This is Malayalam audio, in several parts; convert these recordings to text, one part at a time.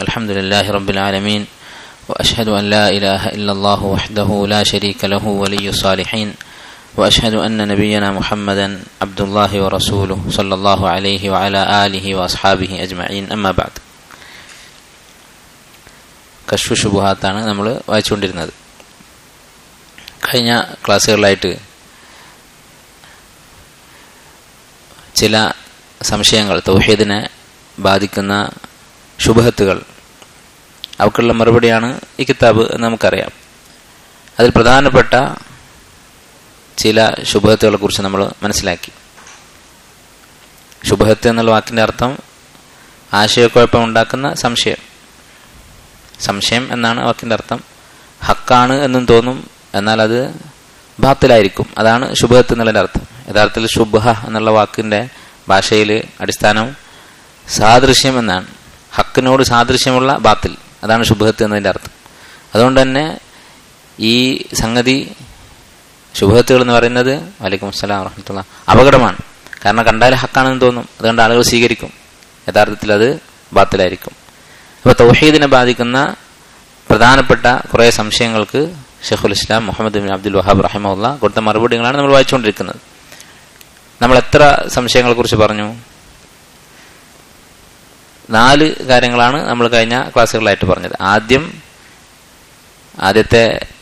الحمد لله رب العالمين وأشهد أن لا إله إلا الله وحده لا شريك له ولي الصالحين وأشهد أن نبينا محمدا عبد الله ورسوله صلى الله عليه وعلى آله وأصحابه أجمعين أما بعد കശ്വ ശുഭഹാത്താണ് നമ്മൾ വായിച്ചുകൊണ്ടിരുന്നത് കഴിഞ്ഞ ക്ലാസ്സുകളിലായിട്ട് ചില സംശയങ്ങൾ തൗഹീദിനെ ബാധിക്കുന്ന ശുഭഹത്തുകൾ അവക്കുള്ള മറുപടിയാണ് ഈ കിതാബ് എന്ന് നമുക്കറിയാം അതിൽ പ്രധാനപ്പെട്ട ചില ശുഭഹത്തുകളെ കുറിച്ച് നമ്മൾ മനസ്സിലാക്കി ശുഭഹത്ത് എന്നുള്ള വാക്കിന്റെ അർത്ഥം ആശയക്കുഴപ്പം ഉണ്ടാക്കുന്ന സംശയം സംശയം എന്നാണ് വാക്കിന്റെ അർത്ഥം ഹക്കാണ് എന്നും തോന്നും എന്നാൽ അത് ബാത്തിലായിരിക്കും അതാണ് ശുഭഹത്ത് എന്നുള്ളതിന്റെ അർത്ഥം യഥാർത്ഥത്തിൽ ശുഭഹ എന്നുള്ള വാക്കിന്റെ ഭാഷയിൽ അടിസ്ഥാനം സാദൃശ്യം എന്നാണ് ഹക്കിനോട് സാദൃശ്യമുള്ള ബാത്തിൽ അതാണ് ശുഭഹത്ത് എന്നതിന്റെ അർത്ഥം അതുകൊണ്ട് തന്നെ ഈ സംഗതി ശുഭഹത്തുകൾ എന്ന് പറയുന്നത് വലൈക്കും അസ്സലാം വറഹമത്തുള്ള അപകടമാണ് കാരണം കണ്ടാൽ ഹക്കാണെന്ന് തോന്നും അതുകൊണ്ട് ആളുകൾ സ്വീകരിക്കും യഥാർത്ഥത്തിൽ അത് ബാത്തിലായിരിക്കും അപ്പോൾ തൗഹീദിനെ ബാധിക്കുന്ന പ്രധാനപ്പെട്ട കുറേ സംശയങ്ങൾക്ക് Shaikhul Islam Muhammad bin Abdul Wahhab റഹിമുള്ള കൊടുത്ത മറുപടികളാണ് നമ്മൾ വായിച്ചുകൊണ്ടിരിക്കുന്നത് നമ്മൾ എത്ര സംശയങ്ങളെ കുറിച്ച് പറഞ്ഞു നാല് കാര്യങ്ങളാണ് നമ്മൾ കഴിഞ്ഞ ക്ലാസ്സുകളായിട്ട് പറഞ്ഞത് ആദ്യം ആദ്യത്തെ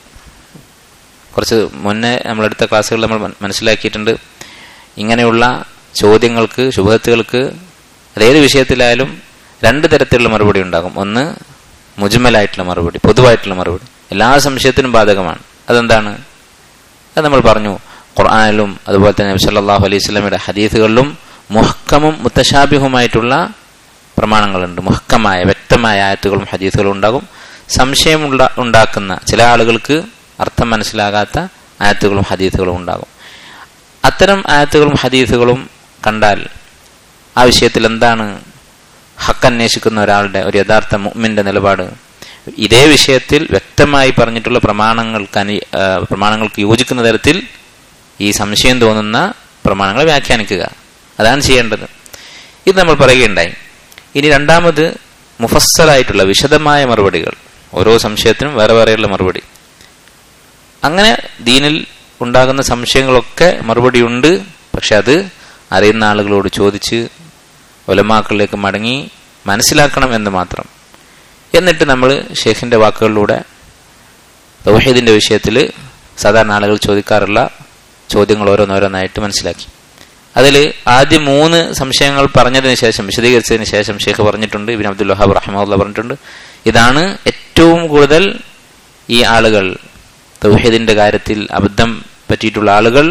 കുറച്ച് മുന്നേ നമ്മളെടുത്ത ക്ലാസ്സുകളിൽ നമ്മൾ മനസ്സിലാക്കിയിട്ടുണ്ട് ഇങ്ങനെയുള്ള ചോദ്യങ്ങൾക്ക് ശുഭത്തുകൾക്ക് അതേത് വിഷയത്തിലായാലും രണ്ട് തരത്തിലുള്ള മറുപടി ഉണ്ടാകും ഒന്ന് മുജ്മലായിട്ടുള്ള മറുപടി പൊതുവായിട്ടുള്ള മറുപടി എല്ലാ സംശയത്തിനും ബാധകമാണ് അതെന്താണ് അത് നമ്മൾ പറഞ്ഞു ഖുർആാനിലും അതുപോലെ തന്നെ സല്ലാഹു അലൈഹി സ്വലമിയുടെ ഹദീസുകളിലും മുഹക്കമും മുത്തശാബിഹുമായിട്ടുള്ള പ്രമാണങ്ങളുണ്ട് മുഹക്കമായ വ്യക്തമായ ആയത്തുകളും ഹദീസുകളും ഉണ്ടാകും സംശയം ഉണ്ടാക്കുന്ന ചില ആളുകൾക്ക് അർത്ഥം മനസ്സിലാകാത്ത ആയത്തുകളും ഹദീസുകളും ഉണ്ടാകും അത്തരം ആയത്തുകളും ഹദീസുകളും കണ്ടാൽ ആ വിഷയത്തിൽ എന്താണ് ഹക്ക് അന്വേഷിക്കുന്ന ഒരാളുടെ ഒരു യഥാർത്ഥ മുമ്മിന്റെ നിലപാട് ഇതേ വിഷയത്തിൽ വ്യക്തമായി പറഞ്ഞിട്ടുള്ള പ്രമാണങ്ങൾക്ക് അനു പ്രമാണങ്ങൾക്ക് യോജിക്കുന്ന തരത്തിൽ ഈ സംശയം തോന്നുന്ന പ്രമാണങ്ങളെ വ്യാഖ്യാനിക്കുക അതാണ് ചെയ്യേണ്ടത് ഇത് നമ്മൾ പറയുകയുണ്ടായി ഇനി രണ്ടാമത് മുഫസ്സലായിട്ടുള്ള വിശദമായ മറുപടികൾ ഓരോ സംശയത്തിനും വേറെ വേറെയുള്ള മറുപടി അങ്ങനെ ദീനിൽ ഉണ്ടാകുന്ന സംശയങ്ങളൊക്കെ മറുപടിയുണ്ട് പക്ഷെ അത് അറിയുന്ന ആളുകളോട് ചോദിച്ച് ഒലമാക്കളിലേക്ക് മടങ്ങി മനസ്സിലാക്കണം എന്ന് മാത്രം എന്നിട്ട് നമ്മൾ ഷെയ്ഖിന്റെ വാക്കുകളിലൂടെ തൗഹീദിന്റെ വിഷയത്തിൽ സാധാരണ ആളുകൾ ചോദിക്കാറുള്ള ചോദ്യങ്ങൾ ഓരോന്നോരോന്നായിട്ട് മനസ്സിലാക്കി അതിൽ ആദ്യം മൂന്ന് സംശയങ്ങൾ പറഞ്ഞതിന് ശേഷം വിശദീകരിച്ചതിന് ശേഷം ഷെയ്ഖ് പറഞ്ഞിട്ടുണ്ട് ഇബിൻ അബ്ദുൽ വഹാബ് റഹ്മുല്ല പറഞ്ഞിട്ടുണ്ട് ഇതാണ് ഏറ്റവും കൂടുതൽ ഈ ആളുകൾ തൗഹീദിന്റെ കാര്യത്തിൽ അബദ്ധം പറ്റിയിട്ടുള്ള ആളുകൾ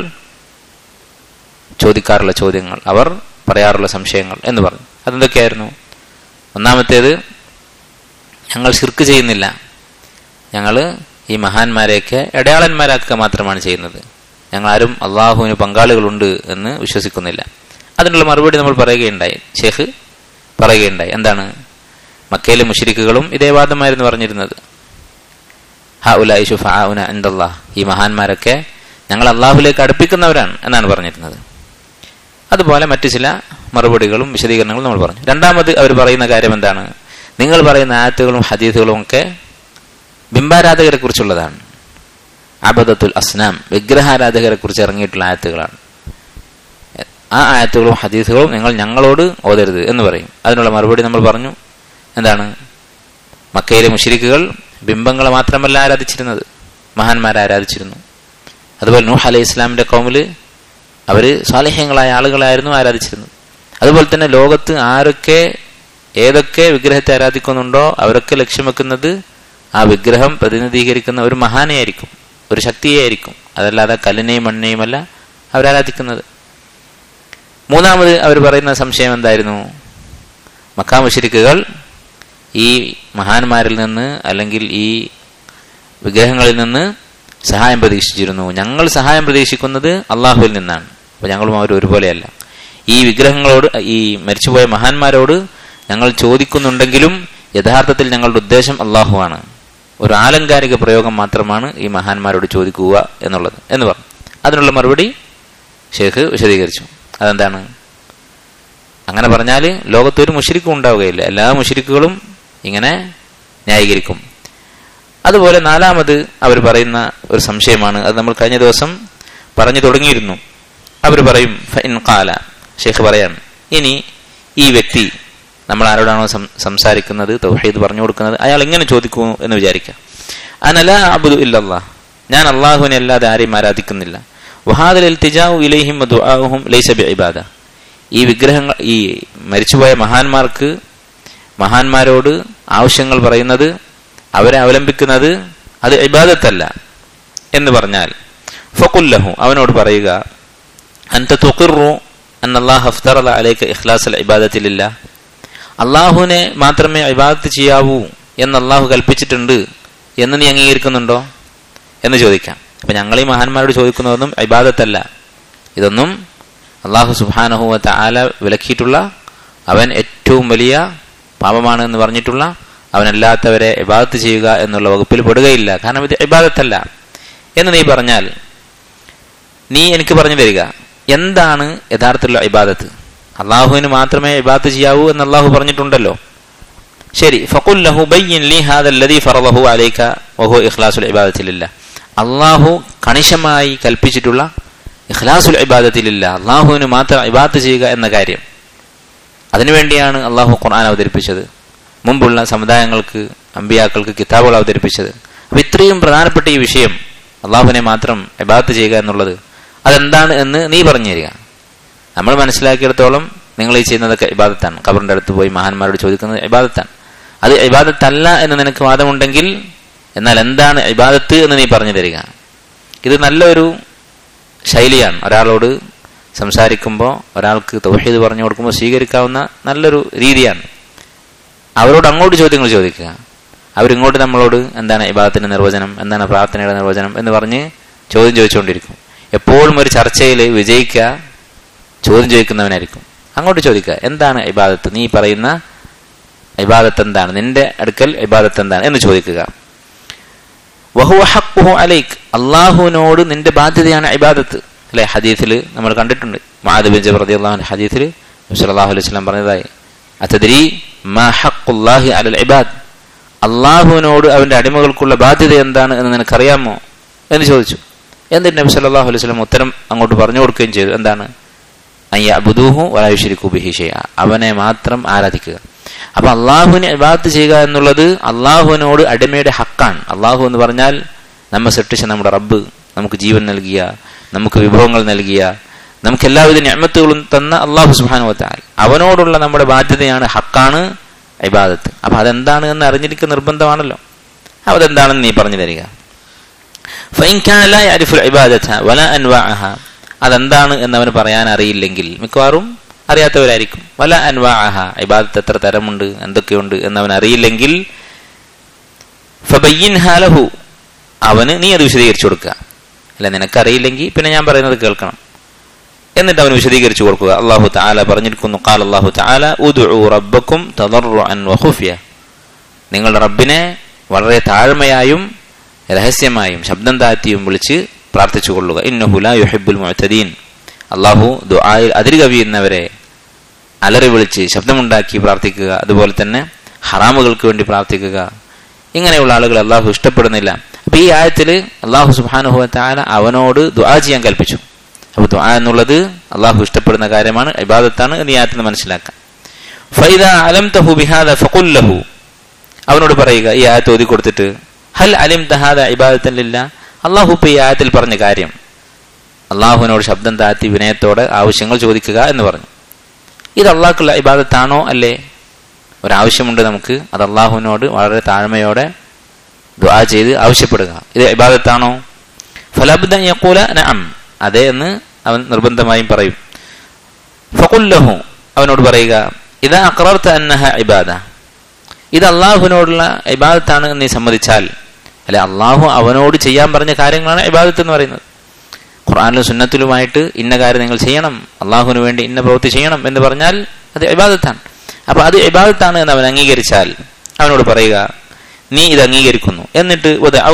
ചോദിക്കാറുള്ള ചോദ്യങ്ങൾ അവർ പറയാറുള്ള സംശയങ്ങൾ എന്ന് പറഞ്ഞു അതെന്തൊക്കെയായിരുന്നു ഒന്നാമത്തേത് ഞങ്ങൾ ശിർക്ക് ചെയ്യുന്നില്ല ഞങ്ങൾ ഈ മഹാന്മാരെയൊക്കെ ഇടയാളന്മാരാക്കുക മാത്രമാണ് ചെയ്യുന്നത് ഞങ്ങൾ ആരും അള്ളാഹുവിന് പങ്കാളികളുണ്ട് എന്ന് വിശ്വസിക്കുന്നില്ല അതിനുള്ള മറുപടി നമ്മൾ പറയുകയുണ്ടായി ഷെയ്ഖ് പറയുകയുണ്ടായി എന്താണ് മക്കയിലെ മുഷരിക്കുകളും ഇതേ വാദമായിരുന്നു പറഞ്ഞിരുന്നത് ഹ ഉലായി ഷുഫാഉന എന്തല്ലാഹ് ഈ മഹാന്മാരൊക്കെ ഞങ്ങൾ അള്ളാഹുലേക്ക് അടുപ്പിക്കുന്നവരാണ് എന്നാണ് പറഞ്ഞിരുന്നത് അതുപോലെ മറ്റു ചില മറുപടികളും വിശദീകരണങ്ങളും നമ്മൾ പറഞ്ഞു രണ്ടാമത് അവർ പറയുന്ന കാര്യം എന്താണ് നിങ്ങൾ പറയുന്ന ആയത്തുകളും ഹദീസുകളും ഒക്കെ ബിംബാരാധകരെ കുറിച്ചുള്ളതാണ് അബദത്തുൽ അസ്നാം വിഗ്രഹാരാധകരെ കുറിച്ച് ഇറങ്ങിയിട്ടുള്ള ആയത്തുകളാണ് ആ ആയത്തുകളും ഹദീസുകളും നിങ്ങൾ ഞങ്ങളോട് ഓതരുത് എന്ന് പറയും അതിനുള്ള മറുപടി നമ്മൾ പറഞ്ഞു എന്താണ് മക്കയിലെ മുഷരിക്കുകൾ ബിംബങ്ങളെ മാത്രമല്ല ആരാധിച്ചിരുന്നത് മഹാന്മാരെ ആരാധിച്ചിരുന്നു അതുപോലെ നൂഹ് അലൈഹി ഇസ്ലാമിന്റെ കൗമില് അവര് സ്വാലിഹ്യങ്ങളായ ആളുകളായിരുന്നു ആരാധിച്ചിരുന്നത് അതുപോലെ തന്നെ ലോകത്ത് ആരൊക്കെ ഏതൊക്കെ വിഗ്രഹത്തെ ആരാധിക്കുന്നുണ്ടോ അവരൊക്കെ ലക്ഷ്യം വെക്കുന്നത് ആ വിഗ്രഹം പ്രതിനിധീകരിക്കുന്ന ഒരു മഹാനെയായിരിക്കും ഒരു ശക്തിയായിരിക്കും അതല്ലാതെ കല്ലിനെയും മണ്ണിനെയുമല്ല അവരാരാധിക്കുന്നത് മൂന്നാമത് അവർ പറയുന്ന സംശയം എന്തായിരുന്നു മക്കാമുശരിക്കുകൾ ഈ മഹാന്മാരിൽ നിന്ന് അല്ലെങ്കിൽ ഈ വിഗ്രഹങ്ങളിൽ നിന്ന് സഹായം പ്രതീക്ഷിച്ചിരുന്നു ഞങ്ങൾ സഹായം പ്രതീക്ഷിക്കുന്നത് അള്ളാഹുവിൽ നിന്നാണ് അപ്പൊ ഞങ്ങളും അവർ ഒരുപോലെയല്ല ഈ വിഗ്രഹങ്ങളോട് ഈ മരിച്ചുപോയ മഹാന്മാരോട് ഞങ്ങൾ ചോദിക്കുന്നുണ്ടെങ്കിലും യഥാർത്ഥത്തിൽ ഞങ്ങളുടെ ഉദ്ദേശം അള്ളാഹുവാണ് ഒരു ആലങ്കാരിക പ്രയോഗം മാത്രമാണ് ഈ മഹാന്മാരോട് ചോദിക്കുക എന്നുള്ളത് എന്ന് പറഞ്ഞു അതിനുള്ള മറുപടി ഷേഖ് വിശദീകരിച്ചു അതെന്താണ് അങ്ങനെ പറഞ്ഞാൽ ലോകത്തൊരു മുഷരിക്കും ഉണ്ടാവുകയില്ല എല്ലാ മുഷരിക്കുകളും ഇങ്ങനെ ന്യായീകരിക്കും അതുപോലെ നാലാമത് അവർ പറയുന്ന ഒരു സംശയമാണ് അത് നമ്മൾ കഴിഞ്ഞ ദിവസം പറഞ്ഞു തുടങ്ങിയിരുന്നു അവർ പറയും ഫൈൻ കാല ഷെയ്ഖ് പറയാൻ ഇനി ഈ വ്യക്തി നമ്മൾ ആരോടാണോ സംസാരിക്കുന്നത് തൗഹീദ് പറഞ്ഞു കൊടുക്കുന്നത് അയാൾ എങ്ങനെ ചോദിക്കൂ എന്ന് വിചാരിക്കാം അനല അബുദു ഇല്ലല്ലാ ഞാൻ അള്ളാഹുവിനെ അല്ലാതെ ആരെയും ആരാധിക്കുന്നില്ല വഹാദൽ ഇൽത്തിജാഉ ഇലൈഹിം വദുആഹും ലൈസ ബിഇബാദ ഈ വിഗ്രഹങ്ങൾ ഈ മരിച്ചുപോയ മഹാന്മാർക്ക് മഹാന്മാരോട് ആവശ്യങ്ങൾ പറയുന്നത് അവരെ അവലംബിക്കുന്നത് അത് ഇബാദത്തല്ല എന്ന് പറഞ്ഞാൽ ഫക്കുല്ലഹു അവനോട് പറയുക അൻത തുഖിറു അൻ അല്ലാഹ് അഫ്തറല അലൈക ഇഖ്ലാസ് ഇബാദത്തിലില്ല അള്ളാഹുവിനെ മാത്രമേ ഇബാദത്ത് ചെയ്യാവൂ എന്ന് അള്ളാഹു കൽപ്പിച്ചിട്ടുണ്ട് എന്ന് നീ അംഗീകരിക്കുന്നുണ്ടോ എന്ന് ചോദിക്കാം അപ്പൊ ഞങ്ങൾ ഈ മഹാന്മാരോട് ചോദിക്കുന്നതൊന്നും ഇബാദത്തല്ല ഇതൊന്നും അള്ളാഹു സുബാനഹുവത്ത ആല വിലക്കിയിട്ടുള്ള അവൻ ഏറ്റവും വലിയ പാപമാണ് എന്ന് പറഞ്ഞിട്ടുള്ള അവനല്ലാത്തവരെ ഇബാദത്ത് ചെയ്യുക എന്നുള്ള വകുപ്പിൽ പെടുകയില്ല കാരണം ഇത് ഇബാദത്തല്ല എന്ന് നീ പറഞ്ഞാൽ നീ എനിക്ക് പറഞ്ഞു തരിക എന്താണ് യഥാർത്ഥത്തിലുള്ള ഇബാദത്ത് അള്ളാഹുവിന് മാത്രമേ ഇബാദത്ത് ചെയ്യാവൂ എന്ന് അള്ളാഹു പറഞ്ഞിട്ടുണ്ടല്ലോ ശരി ഫഖുൽ ലഹു ബയ്യിൻ ലി ഹാദ അല്ലദീ ഫറദഹു അലൈക വഹു ഇഖ്ലാസുൽ ഇബാദത്തിലില്ല അള്ളാഹു കണിശമായി കൽപ്പിച്ചിട്ടുള്ള ഇഖ്ലാസുൽ ഇബാദത്തിലില്ല അള്ളാഹുവിന് മാത്രം ഇബാദത്ത് ചെയ്യുക എന്ന കാര്യം അതിനുവേണ്ടിയാണ് അള്ളാഹു ഖുർആൻ അവതരിപ്പിച്ചത് മുമ്പുള്ള സമുദായങ്ങൾക്ക് അമ്പിയാക്കൾക്ക് കിതാബുകൾ അവതരിപ്പിച്ചത് അപ്പൊ ഇത്രയും പ്രധാനപ്പെട്ട ഈ വിഷയം അള്ളാഹുവിനെ മാത്രം ഇബാദത്ത് ചെയ്യുക എന്നുള്ളത് അതെന്താണ് എന്ന് നീ പറഞ്ഞു തരിക നമ്മൾ മനസ്സിലാക്കിയിടത്തോളം നിങ്ങൾ ഈ ചെയ്യുന്നതൊക്കെ ഇബാദത്താണ് ഖബറിന്റെ അടുത്ത് പോയി മഹാന്മാരോട് ചോദിക്കുന്നത് ഇബാദത്താണ് അത് ഇബാദത്തല്ല എന്ന് നിനക്ക് വാദമുണ്ടെങ്കിൽ എന്നാൽ എന്താണ് ഇബാദത്ത് എന്ന് നീ പറഞ്ഞു തരിക ഇത് നല്ലൊരു ശൈലിയാണ് ഒരാളോട് സംസാരിക്കുമ്പോൾ ഒരാൾക്ക് തൗഹീദ് പറഞ്ഞു കൊടുക്കുമ്പോൾ സ്വീകരിക്കാവുന്ന നല്ലൊരു രീതിയാണ് അവരോട് അങ്ങോട്ട് ചോദ്യങ്ങൾ ചോദിക്കുക അവരിങ്ങോട്ട് നമ്മളോട് എന്താണ് ഇബാദത്തിന്റെ നിർവചനം എന്താണ് പ്രാർത്ഥനയുടെ നിർവചനം എന്ന് പറഞ്ഞ് ചോദ്യം ചോദിച്ചുകൊണ്ടിരിക്കും എപ്പോഴും ഒരു ചർച്ചയിൽ വിജയിക്കുക ചോദ്യം ചോദിക്കുന്നവനായിരിക്കും അങ്ങോട്ട് ചോദിക്കുക എന്താണ് ഇബാദത്ത് നീ പറയുന്ന ഇബാദത്ത് എന്താണ് നിന്റെ അടുക്കൽ ഇബാദത്ത് എന്താണ് എന്ന് ചോദിക്കുക അലൈക്ക് അള്ളാഹുവിനോട് നിന്റെ ബാധ്യതയാണ് ഇബാദത്ത് അല്ലെ ഹദീസിൽ നമ്മൾ കണ്ടിട്ടുണ്ട് മഹാദ് ബിൻ ജബർ അള്ളാഹു ഹദീസിൽ സല്ലല്ലാഹു അലൈഹി വസല്ലം പറഞ്ഞതായി അതദ്രി മാ ഹഖുല്ലാഹി അലൽ ഇബാദ് അള്ളാഹുവിനോട് അവന്റെ അടിമകൾക്കുള്ള ബാധ്യത എന്താണ് എന്ന് നിനക്കറിയാമോ എന്ന് ചോദിച്ചു എന്നിട്ട് നബി സല്ലല്ലാഹു അലൈഹി വസല്ലം ഉത്തരം അങ്ങോട്ട് പറഞ്ഞു കൊടുക്കുകയും ചെയ്തു എന്താണ് അയ്യബുദൂഹു വലായുഷിരിക്കു ബിഹിഷയ അവനെ മാത്രം ആരാധിക്കുക അപ്പൊ അള്ളാഹുവിനെ ഇബാദത്ത് ചെയ്യുക എന്നുള്ളത് അള്ളാഹുവിനോട് അടിമയുടെ ഹക്കാണ് അള്ളാഹു എന്ന് പറഞ്ഞാൽ നമ്മെ സൃഷ്ടിച്ച നമ്മുടെ റബ്ബ് നമുക്ക് ജീവൻ നൽകിയ നമുക്ക് വിഭവങ്ങൾ നൽകിയ നമുക്ക് എല്ലാവിധ ഞാമത്തുകളും തന്ന അള്ളാഹു സുബാനുവത്താൽ അവനോടുള്ള നമ്മുടെ ബാധ്യതയാണ് ഹക്കാണ് ഇബാദത്ത് അപ്പൊ അതെന്താണ് എന്ന് അറിഞ്ഞിരിക്കുക നിർബന്ധമാണല്ലോ അപ്പൊ അതെന്താണെന്ന് നീ പറഞ്ഞു തരിക അതെന്താണ് എന്ന് അവന് പറയാൻ അറിയില്ലെങ്കിൽ മിക്കവാറും അറിയാത്തവരായിരിക്കും വല അൻവാഹ ഇബാദത്ത് എത്ര തരമുണ്ട് എന്തൊക്കെയുണ്ട് എന്ന് അവൻ അറിയില്ലെങ്കിൽ ഫബയ്യിൻ ഹാലഹു അവന് നീ അത് വിശദീകരിച്ചു കൊടുക്കുക അല്ല നിനക്കറിയില്ലെങ്കിൽ പിന്നെ ഞാൻ പറയുന്നത് കേൾക്കണം എന്നിട്ട് അവന് വിശദീകരിച്ചു കൊടുക്കുക അള്ളാഹു താല പറഞ്ഞിരിക്കുന്നു കാൽ അള്ളാഹു താല റബ്ബക്കും വഖുഫിയ നിങ്ങളുടെ റബ്ബിനെ വളരെ താഴ്മയായും രഹസ്യമായും ശബ്ദം താഴ്ത്തിയും വിളിച്ച് പ്രാർത്ഥിച്ചു കൊള്ളുക ഇന്നഹുല യുഹിബുൽ മുഅ്തദീൻ അള്ളാഹു ദുആയിൽ അതിര് കവിയുന്നവരെ അലറി വിളിച്ച് ശബ്ദമുണ്ടാക്കി പ്രാർത്ഥിക്കുക അതുപോലെ തന്നെ ഹറാമുകൾക്ക് വേണ്ടി പ്രാർത്ഥിക്കുക ഇങ്ങനെയുള്ള ആളുകൾ അള്ളാഹു ഇഷ്ടപ്പെടുന്നില്ല അപ്പൊ ഈ ആയത്തിൽ അള്ളാഹു സുബാനുഭവത്താല അവനോട് ദുആ ചെയ്യാൻ കൽപ്പിച്ചു അപ്പൊ ദുആ എന്നുള്ളത് അള്ളാഹു ഇഷ്ടപ്പെടുന്ന കാര്യമാണ് ഇബാദത്താണ് എന്ന് ഈ ആയത്തിൽ നിന്ന് മനസ്സിലാക്കാം ഫൈദ അലം തഹു ബിഹാദ ഫഖുല്ലഹു അവനോട് പറയുക ഈ ആയത്ത് ഓതി കൊടുത്തിട്ട് ഹൽ അലിം തഹാദ ഇബാദത്തല്ല അള്ളാഹു ഇപ്പൊ ഈ ആയത്തിൽ പറഞ്ഞ കാര്യം അള്ളാഹുവിനോട് ശബ്ദം താഴ്ത്തി വിനയത്തോടെ ആവശ്യങ്ങൾ ചോദിക്കുക എന്ന് പറഞ്ഞു ഇത് അള്ളാഹ്ക്കുള്ള ഇബാദത്താണോ അല്ലേ ഒരാവശ്യമുണ്ട് നമുക്ക് അത് അള്ളാഹുവിനോട് വളരെ താഴ്മയോടെ ദുആ ചെയ്ത് ആവശ്യപ്പെടുക ഇത് ഇബാദത്താണോ ഫലബ്ദ യക്കൂല നഅം അതെ എന്ന് അവൻ നിർബന്ധമായും പറയും ഫകുല്ലഹു അവനോട് പറയുക ഇതാ അക്രർത്ത അന്നഹ ഇബാദ ഇത് അള്ളാഹുവിനോടുള്ള ഇബാദത്താണ് എന്ന് നീ സമ്മതിച്ചാൽ അല്ലെ അള്ളാഹു അവനോട് ചെയ്യാൻ പറഞ്ഞ കാര്യങ്ങളാണ് ഇബാദത്ത് എന്ന് പറയുന്നത് ഖുർആാനിലും സുന്നത്തിലുമായിട്ട് ഇന്ന കാര്യം നിങ്ങൾ ചെയ്യണം അള്ളാഹുവിന് വേണ്ടി ഇന്ന പ്രവൃത്തി ചെയ്യണം എന്ന് പറഞ്ഞാൽ അത് ഇബാദത്താണ് അപ്പൊ അത് ഇബാദത്താണ് എന്ന് അവൻ അംഗീകരിച്ചാൽ അവനോട് പറയുക നീ ഇത് അംഗീകരിക്കുന്നു എന്നിട്ട്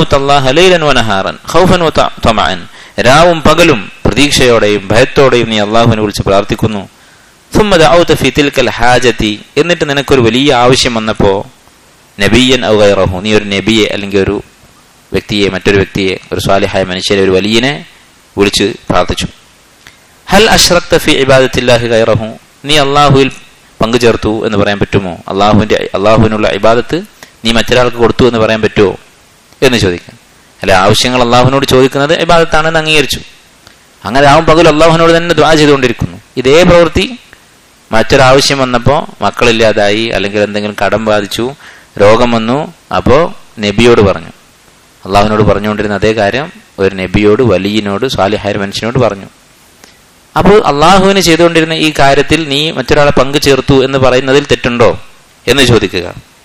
രാവും പകലും പ്രതീക്ഷയോടെയും ഭയത്തോടെയും നീ അള്ളാഹുവിനെ കുറിച്ച് പ്രാർത്ഥിക്കുന്നു എന്നിട്ട് നിനക്കൊരു വലിയ ആവശ്യം വന്നപ്പോ നബിയൻ ഔ ഗൈറഹു നീ ഒരു നബിയെ അല്ലെങ്കിൽ ഒരു വ്യക്തിയെ മറ്റൊരു വ്യക്തിയെ ഒരു സ്വാലിഹായ മനുഷ്യരെ ഒരു വലിയനെ വിളിച്ച് പ്രാർത്ഥിച്ചു ഹൽ അഷ്റക്ത ഫി ഇബാദത്തില്ലാഹി ഗൈറഹു നീ അള്ളാഹുവിൽ പങ്കുചേർത്തു എന്ന് പറയാൻ പറ്റുമോ അള്ളാഹുവിന്റെ അള്ളാഹുവിനുള്ള ഇബാദത്ത് നീ മറ്റൊരാൾക്ക് കൊടുത്തു എന്ന് പറയാൻ പറ്റുമോ എന്ന് ചോദിക്കാം അല്ലെ ആവശ്യങ്ങൾ അള്ളാഹുവിനോട് ചോദിക്കുന്നത് ഇബാദത്താണെന്ന് അംഗീകരിച്ചു അങ്ങനെ ആവും പകൽ അള്ളാഹുവിനോട് തന്നെ ദ്വാ ചെയ്തുകൊണ്ടിരിക്കുന്നു ഇതേ പ്രവൃത്തി മറ്റൊരാവശ്യം വന്നപ്പോൾ മക്കളില്ലാതായി അല്ലെങ്കിൽ എന്തെങ്കിലും കടം ബാധിച്ചു രോഗം വന്നു അപ്പോൾ നബിയോട് പറഞ്ഞു അള്ളാഹുവിനോട് പറഞ്ഞുകൊണ്ടിരുന്ന അതേ കാര്യം ഒരു നബിയോട് വലിയനോട് സ്വാലിഹായ മനുഷ്യനോട് പറഞ്ഞു അപ്പോൾ അള്ളാഹുവിന് ചെയ്തുകൊണ്ടിരുന്ന ഈ കാര്യത്തിൽ നീ മറ്റൊരാളെ പങ്കു ചേർത്തു എന്ന് പറയുന്നതിൽ തെറ്റുണ്ടോ എന്ന് ചോദിക്കുക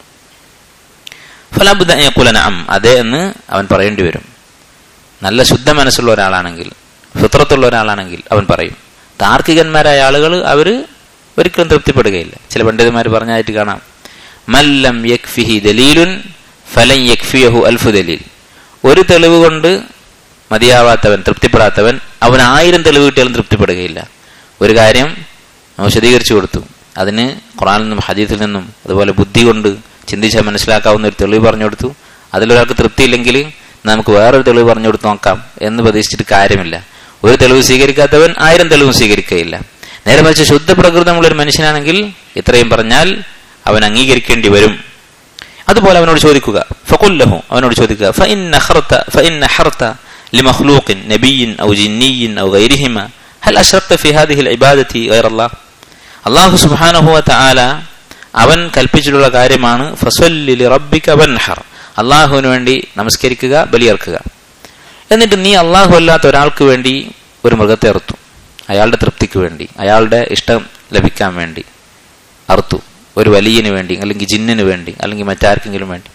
ഫലാബുദ്ദുലനം അതെ എന്ന് അവൻ പറയേണ്ടി വരും നല്ല ശുദ്ധ മനസ്സുള്ള ഒരാളാണെങ്കിൽ ഫിത്രത്തുള്ള ഒരാളാണെങ്കിൽ അവൻ പറയും താർക്കികന്മാരായ ആളുകൾ അവര് ഒരിക്കലും തൃപ്തിപ്പെടുകയില്ല ചില പണ്ഡിതന്മാർ പറഞ്ഞായിട്ട് കാണാം മല്ലം യക്ഫിഹി ദലീലുൻ ഫലൻ യക്ഫിയഹു അൽഫു ദലീൽ ഒരു തെളിവ് കൊണ്ട് മതിയാവാത്തവൻ തൃപ്തിപ്പെടാത്തവൻ അവൻ ആയിരം തെളിവ് കിട്ടിയാലും തൃപ്തിപ്പെടുകയില്ല ഒരു കാര്യം നമ്മൾ വിശദീകരിച്ചു കൊടുത്തു അതിന് ഖുറാനിൽ നിന്നും ഹദീത്തിൽ നിന്നും അതുപോലെ ബുദ്ധി കൊണ്ട് ചിന്തിച്ചാൽ മനസ്സിലാക്കാവുന്ന ഒരു തെളിവ് പറഞ്ഞു കൊടുത്തു അതിലൊരാൾക്ക് തൃപ്തിയില്ലെങ്കിൽ നമുക്ക് വേറൊരു തെളിവ് പറഞ്ഞു കൊടുത്ത് നോക്കാം എന്ന് പ്രതീക്ഷിച്ചിട്ട് കാര്യമില്ല ഒരു തെളിവ് സ്വീകരിക്കാത്തവൻ ആയിരം തെളിവും സ്വീകരിക്കുകയില്ല നേരെ മറിച്ച് ശുദ്ധ പ്രകൃതമുള്ള ഒരു മനുഷ്യനാണെങ്കിൽ ഇത്രയും പറഞ്ഞാൽ അവൻ അംഗീകരിക്കേണ്ടി വരും അതുപോലെ അവനോട് ചോദിക്കുക ഫകുല്ലഹു അവനോട് ചോദിക്കുക ഫഇൻ നഖർത ഫഇൻ നഹർത لمخلوق نبي أو جني أو غيرهما هل أشركت في هذه العبادة غير الله അള്ളാഹു സുബാനഹു താല അവൻ കൽപ്പിച്ചിട്ടുള്ള കാര്യമാണ് ഫസല്ലി റബ്ബിക വൻഹർ അള്ളാഹുവിന് വേണ്ടി നമസ്കരിക്കുക ബലിയർക്കുക എന്നിട്ട് നീ അള്ളാഹു അല്ലാത്ത ഒരാൾക്ക് വേണ്ടി ഒരു മൃഗത്തെ അറുത്തു അയാളുടെ തൃപ്തിക്ക് വേണ്ടി അയാളുടെ ഇഷ്ടം ലഭിക്കാൻ വേണ്ടി അറുത്തു ഒരു വലിയന് വേണ്ടി അല്ലെങ്കിൽ ജിന്നിന് വേണ്ടി അല്ലെങ്കിൽ മറ്റാർക്കെങ്കിലും വേണ്ടി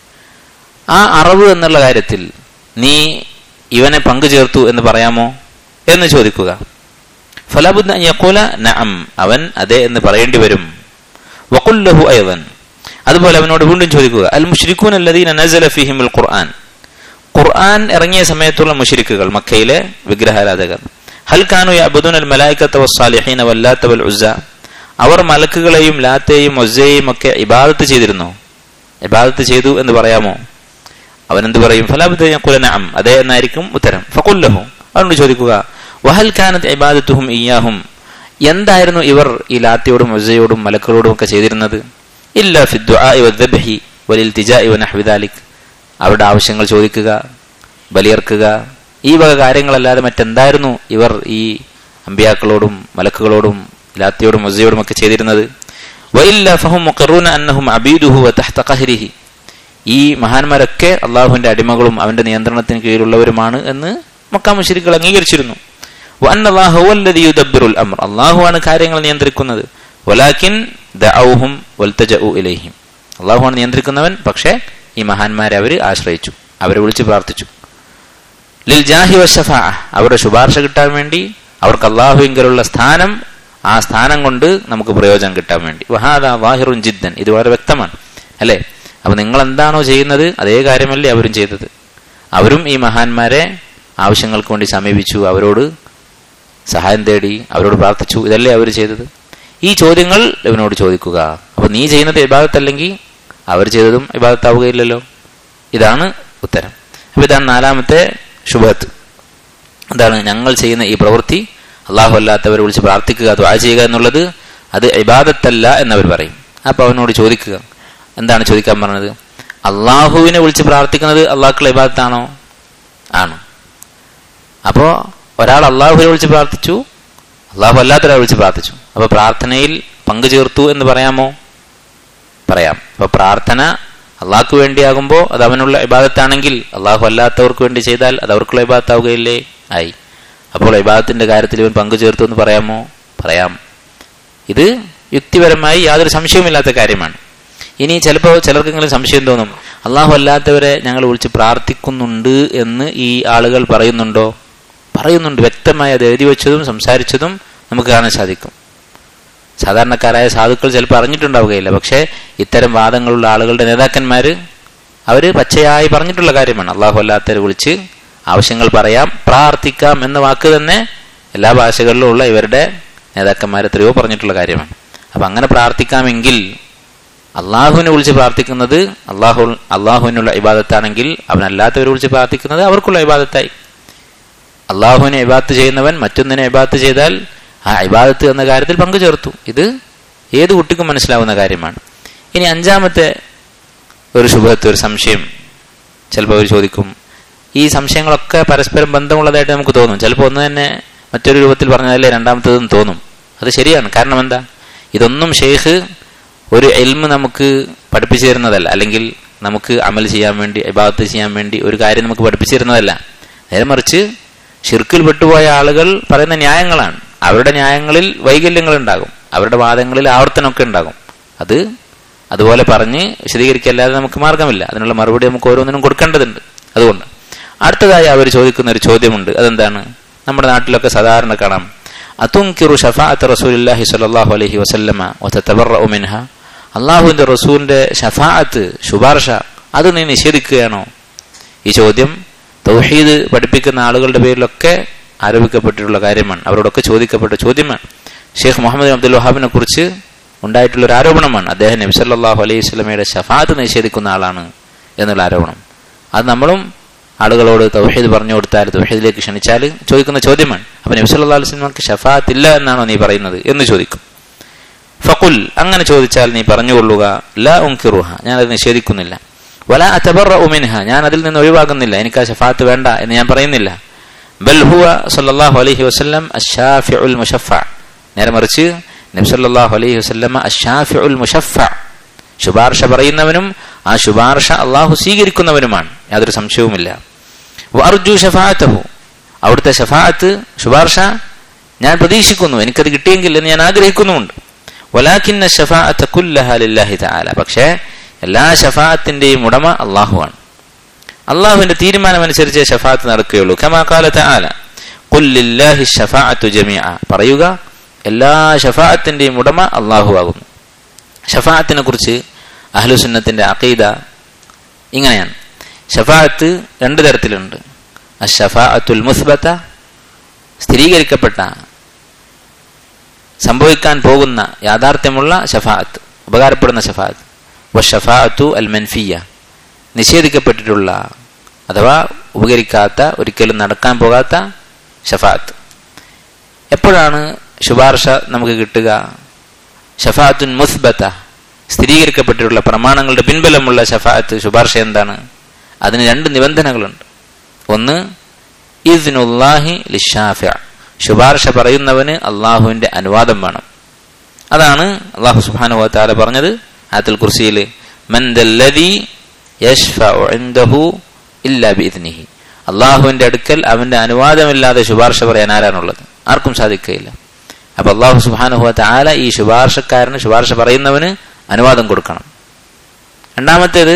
ആ അറവ് എന്നുള്ള കാര്യത്തിൽ നീ ഇവനെ പങ്കുചേർത്തു എന്ന് പറയാമോ എന്ന് ചോദിക്കുക ഫലബുദ്ദ യഖൂല നഅം അവൻ അതെ എന്ന് പറയേണ്ടി വരും വഖുല്ലഹു അയ്ദൻ അതുപോലെ അവനോട് വീണ്ടും ചോദിക്കുക അൽ മുഷ്രിഖൂൻ അല്ലദീന നസല ഫീഹിമുൽ ഖുർആൻ ഖുർആൻ ഇറങ്ങിയ സമയത്തുള്ള മുഷ്രിക്കുകൾ മക്കയിലെ വിഗ്രഹാരാധകർ ഹൽ കാനു യഅബുദൂന അൽ മലായികത വസ്സാലിഹീന വല്ലാത്ത വൽ ഉസ്സ അവർ മലക്കുകളെയും ലാത്തെയും ഒസ്സയെയും ഒക്കെ ഇബാദത്ത് ചെയ്തിരുന്നു ഇബാദത്ത് ചെയ്തു എന്ന് പറയാമോ അവൻ എന്ത് പറയും ഫലാബുദ്ദം അതെ എന്നായിരിക്കും ഉത്തരം ഫക്കുല്ലഹു അവനോട് ചോദിക്കുക വഹൽ ഖാനത്ത് ഇബാദത്തുഹും ഇയാഹും എന്തായിരുന്നു ഇവർ ഈ ലാത്തിയോടും ഒസയോടും മലക്കളോടും ഒക്കെ ചെയ്തിരുന്നത് ഇല്ല ഫിദ്ബി വലിൽ തിജ ഇവ നഹ്വിദാലിക് അവരുടെ ആവശ്യങ്ങൾ ചോദിക്കുക ബലിയർക്കുക ഈ വക കാര്യങ്ങളല്ലാതെ മറ്റെന്തായിരുന്നു ഇവർ ഈ അമ്പിയാക്കളോടും മലക്കുകളോടും ലാത്തിയോടും ഒസയോടും ഒക്കെ ചെയ്തിരുന്നത് വയില്ല ഫഹും മുഖറൂന അന്നഹും അബീദുഹു തഹ്ത ഖഹ്രിഹി ഈ മഹാന്മാരൊക്കെ അള്ളാഹുവിന്റെ അടിമകളും അവന്റെ നിയന്ത്രണത്തിന് കീഴിലുള്ളവരുമാണ് എന്ന് മക്ക മുഷരികൾ അംഗീകരിച്ചിരുന്നു അമർ അള്ളാഹുവാണ് കാര്യങ്ങൾ നിയന്ത്രിക്കുന്നത് വലാക്കിൻ ദൗഹും ഇലൈഹിം അള്ളാഹുവാണ് നിയന്ത്രിക്കുന്നവൻ പക്ഷേ ഈ മഹാന്മാരെ അവർ ആശ്രയിച്ചു അവരെ വിളിച്ച് പ്രാർത്ഥിച്ചു ലിൽ ജാഹി വഷഫ അവരുടെ ശുപാർശ കിട്ടാൻ വേണ്ടി അവർക്ക് അള്ളാഹുവിങ്കലുള്ള സ്ഥാനം ആ സ്ഥാനം കൊണ്ട് നമുക്ക് പ്രയോജനം കിട്ടാൻ വേണ്ടി വഹാദ വാഹിറുൻ ജിദ്ദൻ ഇത് വളരെ വ്യക്തമാണ് അല്ലേ അപ്പൊ നിങ്ങൾ എന്താണോ ചെയ്യുന്നത് അതേ കാര്യമല്ലേ അവരും ചെയ്തത് അവരും ഈ മഹാന്മാരെ ആവശ്യങ്ങൾക്ക് വേണ്ടി സമീപിച്ചു അവരോട് സഹായം തേടി അവരോട് പ്രാർത്ഥിച്ചു ഇതല്ലേ അവർ ചെയ്തത് ഈ ചോദ്യങ്ങൾ ഇവനോട് ചോദിക്കുക അപ്പൊ നീ ചെയ്യുന്നത് ഇബാദത്തല്ലെങ്കിൽ അവർ ചെയ്തതും ഇബാദത്താവുകയില്ലല്ലോ ഇതാണ് ഉത്തരം അപ്പൊ ഇതാണ് നാലാമത്തെ ശുഭത്ത് എന്താണ് ഞങ്ങൾ ചെയ്യുന്ന ഈ പ്രവൃത്തി അള്ളാഹു അല്ലാത്തവരെ വിളിച്ച് പ്രാർത്ഥിക്കുക ദ്വാ ചെയ്യുക എന്നുള്ളത് അത് ഇബാദത്തല്ല എന്നവർ പറയും അപ്പൊ അവനോട് ചോദിക്കുക എന്താണ് ചോദിക്കാൻ പറഞ്ഞത് അള്ളാഹുവിനെ വിളിച്ച് പ്രാർത്ഥിക്കുന്നത് അള്ളാഹുക്കുള്ള ഇബാദത്താണോ ആണ് അപ്പോ ഒരാൾ അള്ളാഹുവിനെ വിളിച്ച് പ്രാർത്ഥിച്ചു അള്ളാഹു അല്ലാത്തൊരാൾ വിളിച്ച് പ്രാർത്ഥിച്ചു അപ്പൊ പ്രാർത്ഥനയിൽ പങ്കുചേർത്തു എന്ന് പറയാമോ പറയാം അപ്പൊ പ്രാർത്ഥന അള്ളാഹ്ക്ക് വേണ്ടിയാകുമ്പോൾ അത് അവനുള്ള ഇബാദത്താണെങ്കിൽ അള്ളാഹു അല്ലാത്തവർക്ക് വേണ്ടി ചെയ്താൽ അത് അവർക്കുള്ള ഇബാദത്താവുകയില്ലേ ആയി അപ്പോൾ ഇബാദത്തിന്റെ കാര്യത്തിൽ ഇവൻ പങ്കുചേർത്തു എന്ന് പറയാമോ പറയാം ഇത് യുക്തിപരമായി യാതൊരു സംശയവുമില്ലാത്ത കാര്യമാണ് ഇനി ചിലപ്പോൾ ചിലർക്കെങ്കിലും സംശയം തോന്നും അള്ളാഹു അല്ലാത്തവരെ ഞങ്ങൾ വിളിച്ച് പ്രാർത്ഥിക്കുന്നുണ്ട് എന്ന് ഈ ആളുകൾ പറയുന്നുണ്ടോ പറയുന്നുണ്ട് വ്യക്തമായി അത് എഴുതി വെച്ചതും സംസാരിച്ചതും നമുക്ക് കാണാൻ സാധിക്കും സാധാരണക്കാരായ സാധുക്കൾ ചിലപ്പോൾ അറിഞ്ഞിട്ടുണ്ടാവുകയില്ല പക്ഷേ ഇത്തരം വാദങ്ങളുള്ള ആളുകളുടെ നേതാക്കന്മാര് അവര് പച്ചയായി പറഞ്ഞിട്ടുള്ള കാര്യമാണ് അള്ളാഹു അല്ലാത്തവരെ വിളിച്ച് ആവശ്യങ്ങൾ പറയാം പ്രാർത്ഥിക്കാം എന്ന വാക്ക് തന്നെ എല്ലാ ഭാഷകളിലും ഉള്ള ഇവരുടെ നേതാക്കന്മാർ എത്രയോ പറഞ്ഞിട്ടുള്ള കാര്യമാണ് അപ്പൊ അങ്ങനെ പ്രാർത്ഥിക്കാമെങ്കിൽ അള്ളാഹുവിനെ വിളിച്ച് പ്രാർത്ഥിക്കുന്നത് അള്ളാഹു അള്ളാഹുവിനുള്ള ഇബാദത്താണെങ്കിൽ അവനല്ലാത്തവരെ വിളിച്ച് പ്രാർത്ഥിക്കുന്നത് അവർക്കുള്ള ഇബാദത്തായി അള്ളാഹുവിനെ ഇബാദത്ത് ചെയ്യുന്നവൻ മറ്റൊന്നിനെ ഇബാദത്ത് ചെയ്താൽ ആ ഇബാദത്ത് എന്ന കാര്യത്തിൽ പങ്കു ചേർത്തു ഇത് ഏത് കുട്ടിക്കും മനസ്സിലാവുന്ന കാര്യമാണ് ഇനി അഞ്ചാമത്തെ ഒരു ശുഭത്ത് ഒരു സംശയം ചിലപ്പോൾ അവർ ചോദിക്കും ഈ സംശയങ്ങളൊക്കെ പരസ്പരം ബന്ധമുള്ളതായിട്ട് നമുക്ക് തോന്നും ചിലപ്പോൾ ഒന്ന് തന്നെ മറ്റൊരു രൂപത്തിൽ പറഞ്ഞതല്ലേ രണ്ടാമത്തേതെന്ന് തോന്നും അത് ശരിയാണ് കാരണം എന്താ ഇതൊന്നും ഷെയ്ഖ് ഒരു എൽമ് നമുക്ക് പഠിപ്പിച്ചു തരുന്നതല്ല അല്ലെങ്കിൽ നമുക്ക് അമൽ ചെയ്യാൻ വേണ്ടി ഇബാദത്ത് ചെയ്യാൻ വേണ്ടി ഒരു കാര്യം നമുക്ക് പഠിപ്പിച്ചു തരുന്നതല്ല നേരെ മറിച്ച് ഷിർക്കിൽ പെട്ടുപോയ ആളുകൾ പറയുന്ന ന്യായങ്ങളാണ് അവരുടെ ന്യായങ്ങളിൽ വൈകല്യങ്ങൾ ഉണ്ടാകും അവരുടെ വാദങ്ങളിൽ ആവർത്തനമൊക്കെ ഉണ്ടാകും അത് അതുപോലെ പറഞ്ഞ് വിശദീകരിക്കല്ലാതെ നമുക്ക് മാർഗമില്ല അതിനുള്ള മറുപടി നമുക്ക് ഓരോന്നിനും കൊടുക്കേണ്ടതുണ്ട് അതുകൊണ്ട് അടുത്തതായി അവർ ചോദിക്കുന്ന ഒരു ചോദ്യമുണ്ട് അതെന്താണ് നമ്മുടെ നാട്ടിലൊക്കെ സാധാരണ കാണാം അതുങ്കിറു ഷഫാഅത്ത് റസൂലുള്ളാഹി സ്വല്ലല്ലാഹു അലൈഹി വസല്ലമ വതതബറഉ മിൻഹ അള്ളാഹുവിന്റെ റസൂലിന്റെ ഷഫാഅത്ത് ശുപാർശ അത് നീ നിഷേധിക്കുകയാണോ ഈ ചോദ്യം തൗഹീദ് പഠിപ്പിക്കുന്ന ആളുകളുടെ പേരിലൊക്കെ ആരോപിക്കപ്പെട്ടിട്ടുള്ള കാര്യമാണ് അവരോടൊക്കെ ചോദിക്കപ്പെട്ട ചോദ്യമാണ് ഷെയ്ഖ് മുഹമ്മദ് അബ്ദുൽ വഹാബിനെ കുറിച്ച് ഉണ്ടായിട്ടുള്ള ഒരു ആരോപണമാണ് അദ്ദേഹം നബി സല്ലല്ലാഹു അലൈഹി സ്വലമയുടെ ഷഫാത്ത് നിഷേധിക്കുന്ന ആളാണ് എന്നുള്ള ആരോപണം അത് നമ്മളും ആളുകളോട് തൗഹീദ് പറഞ്ഞു കൊടുത്താൽ തൗഹീദിലേക്ക് ക്ഷണിച്ചാൽ ചോദിക്കുന്ന ചോദ്യമാണ് അപ്പൊ നബി സല്ലല്ലാഹു അലൈഹി സ്വലമക്ക് ഷഫാത്ത് ഇല്ല എന്നാണോ നീ പറയുന്നത് എന്ന് ചോദിക്കും ഫക്കുൽ അങ്ങനെ ചോദിച്ചാൽ നീ പറഞ്ഞുകൊള്ളുക ല ഉൻകിറുഹ ഞാൻ അത് നിഷേധിക്കുന്നില്ല വല അതബറ ഉമിൻഹ ഞാൻ അതിൽ നിന്ന് ഒഴിവാകുന്നില്ല എനിക്ക് ആ ഷഫാത്ത് വേണ്ട എന്ന് ഞാൻ പറയുന്നില്ല ബൽ ഹുവ സല്ലല്ലാഹു അലൈഹി വസല്ലം അഷ്ശാഫിഉൽ മുഷഫ നേരെ മറിച്ച് നബി സല്ലല്ലാഹു അലൈഹി വസല്ലം അഷ്ശാഫിഉൽ മുഷഫ ശുപാർശ പറയുന്നവനും ആ ശുപാർശ അള്ളാഹു സ്വീകരിക്കുന്നവനുമാണ് യാതൊരു സംശയവുമില്ല അർജു ഷഫാത്തഹു അവിടുത്തെ ഷഫാത്ത് ശുപാർശ ഞാൻ പ്രതീക്ഷിക്കുന്നു എനിക്കത് കിട്ടിയെങ്കിൽ എന്ന് ഞാൻ ആഗ്രഹിക്കുന്നുമുണ്ട് വലാഖിന്ന ഷഫാഅത്ത് കുല്ലഹ ലില്ലാഹി തആല പക്ഷേ എല്ലാ ഷഫാഅത്തിന്റെയും ഉടമ അള്ളാഹുവാണ് അള്ളാഹുവിന്റെ തീരുമാനമനുസരിച്ച് ഷഫാത്ത് നടക്കുകയുള്ളൂ കമാ കാല തആല ഖുൽ ലില്ലാഹി ഷഫാഅത്തു ജമീഅ പറയുക എല്ലാ ഷഫാഅത്തിന്റെയും ഉടമ അള്ളാഹു ആകുന്നു ഷഫാഅത്തിനെ കുറിച്ച് അഹ്ലുസുന്നത്തിന്റെ അഖീദ ഇങ്ങനെയാണ് ഷഫാഅത്ത് രണ്ട് തരത്തിലുണ്ട് അഷഫാഅത്തുൽ മുസ്ബത്ത സ്ഥിരീകരിക്കപ്പെട്ട സംഭവിക്കാൻ പോകുന്ന യാഥാർത്ഥ്യമുള്ള ഷഫാഅത്ത് ഉപകാരപ്പെടുന്ന ഷഫാഅത്ത് വഷഫാഅത്തു അൽ മൻഫിയ നിഷേധിക്കപ്പെട്ടിട്ടുള്ള അഥവാ ഉപകരിക്കാത്ത ഒരിക്കലും നടക്കാൻ പോകാത്ത ഷഫാഅത്ത് എപ്പോഴാണ് ശുപാർശ നമുക്ക് കിട്ടുക ഷഫാഅത്തുൻ മുസ്ബത്ത സ്ഥിരീകരിക്കപ്പെട്ടിട്ടുള്ള പ്രമാണങ്ങളുടെ പിൻബലമുള്ള ഷഫാഅത്ത് ശുപാർശ എന്താണ് അതിന് രണ്ട് നിബന്ധനകളുണ്ട് ഒന്ന് ഇസ്നുല്ലാഹി ലിഷാഫിഅ ശുപാർശ പറയുന്നവന് അള്ളാഹുവിന്റെ അനുവാദം വേണം അതാണ് അള്ളാഹു സുബാനു താല പറഞ്ഞത് ആത്തുൽ കുർസിയിൽ അള്ളാഹുവിന്റെ അടുക്കൽ അവന്റെ അനുവാദമില്ലാതെ ശുപാർശ പറയാൻ ആരാണുള്ളത് ആർക്കും സാധിക്കുകയില്ല അപ്പൊ അള്ളാഹു സുബാനുഹു താല ഈ ശുപാർശക്കാരന് ശുപാർശ പറയുന്നവന് അനുവാദം കൊടുക്കണം രണ്ടാമത്തേത്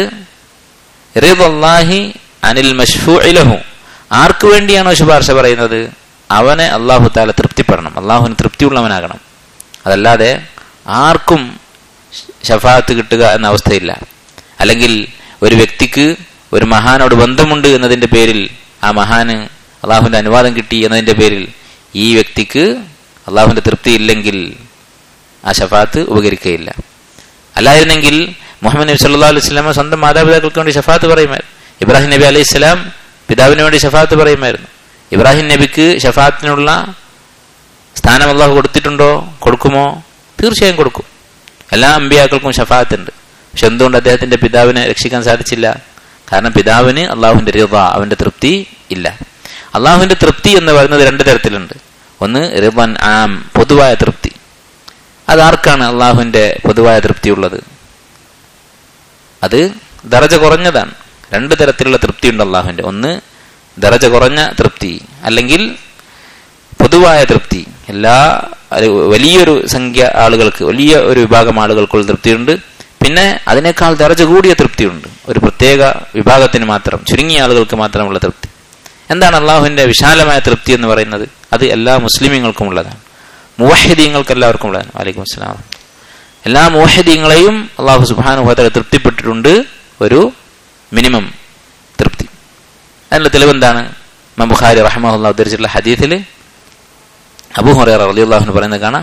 അനിൽ മഷ്ഫു ആർക്കു വേണ്ടിയാണോ ശുപാർശ പറയുന്നത് അവനെ അള്ളാഹു താല തൃപ്തിപ്പെടണം അള്ളാഹുവിന് തൃപ്തിയുള്ളവനാകണം അതല്ലാതെ ആർക്കും ഷഫാത്ത് കിട്ടുക എന്ന അവസ്ഥയില്ല അല്ലെങ്കിൽ ഒരു വ്യക്തിക്ക് ഒരു മഹാനോട് ബന്ധമുണ്ട് എന്നതിന്റെ പേരിൽ ആ മഹാന് അള്ളാഹുവിന്റെ അനുവാദം കിട്ടി എന്നതിന്റെ പേരിൽ ഈ വ്യക്തിക്ക് അള്ളാഹുവിന്റെ തൃപ്തി ഇല്ലെങ്കിൽ ആ ഷഫാത്ത് ഉപകരിക്കുകയില്ല അല്ലായിരുന്നെങ്കിൽ മുഹമ്മദ് നബി സല്ലാ അലൈഹി സ്വലാമ സ്വന്തം മാതാപിതാക്കൾക്ക് വേണ്ടി ഷഫാത്ത് പറയുമായിരുന്നു ഇബ്രാഹിം നബി അലൈഹി സ്വലാം പിതാവിന് വേണ്ടി ഷഫാത്ത് പറയുമായിരുന്നു ഇബ്രാഹിം നബിക്ക് ഷഫാത്തിനുള്ള സ്ഥാനം അള്ളാഹു കൊടുത്തിട്ടുണ്ടോ കൊടുക്കുമോ തീർച്ചയായും കൊടുക്കും എല്ലാ അമ്പിയാക്കൾക്കും ഷഫാത്ത് ഉണ്ട് പക്ഷെ എന്തുകൊണ്ട് അദ്ദേഹത്തിന്റെ പിതാവിനെ രക്ഷിക്കാൻ സാധിച്ചില്ല കാരണം പിതാവിന് അള്ളാഹുവിന്റെ റിവ അവന്റെ തൃപ്തി ഇല്ല അള്ളാഹുവിന്റെ തൃപ്തി എന്ന് പറയുന്നത് രണ്ട് തരത്തിലുണ്ട് ഒന്ന് റിവൻ ആം പൊതുവായ തൃപ്തി അതാർക്കാണ് അള്ളാഹുവിന്റെ പൊതുവായ തൃപ്തി ഉള്ളത് അത് ദറജ കുറഞ്ഞതാണ് രണ്ട് തരത്തിലുള്ള തൃപ്തി ഉണ്ട് അള്ളാഹുവിന്റെ ഒന്ന് ദറജ കുറഞ്ഞ തൃപ്തി അല്ലെങ്കിൽ പൊതുവായ തൃപ്തി എല്ലാ വലിയൊരു സംഖ്യ ആളുകൾക്ക് വലിയ ഒരു വിഭാഗം ആളുകൾക്കുള്ള തൃപ്തിയുണ്ട് പിന്നെ അതിനേക്കാൾ ദറജ കൂടിയ തൃപ്തിയുണ്ട് ഒരു പ്രത്യേക വിഭാഗത്തിന് മാത്രം ചുരുങ്ങിയ ആളുകൾക്ക് മാത്രമുള്ള തൃപ്തി എന്താണ് അള്ളാഹുവിന്റെ വിശാലമായ തൃപ്തി എന്ന് പറയുന്നത് അത് എല്ലാ മുസ്ലിമീങ്ങൾക്കും ഉള്ളതാണ് മുവഹിദീങ്ങൾക്ക് എല്ലാവർക്കും ഉള്ളതാണ് വലൈക്കും അസ്സലാം എല്ലാ മുവഹിദീങ്ങളെയും അള്ളാഹു സുബാനുഭവത്തെ തൃപ്തിപ്പെട്ടിട്ടുണ്ട് ഒരു മിനിമം തൃപ്തി അതിനുള്ള തെളിവെന്താണ് മബുഖാരി റഹ്മുല്ല ഉദ്ധരിച്ചിട്ടുള്ള ഹദീഥിൽ അബു ഹുറൈറ റളിയല്ലാഹു പറയുന്നത് കാണാം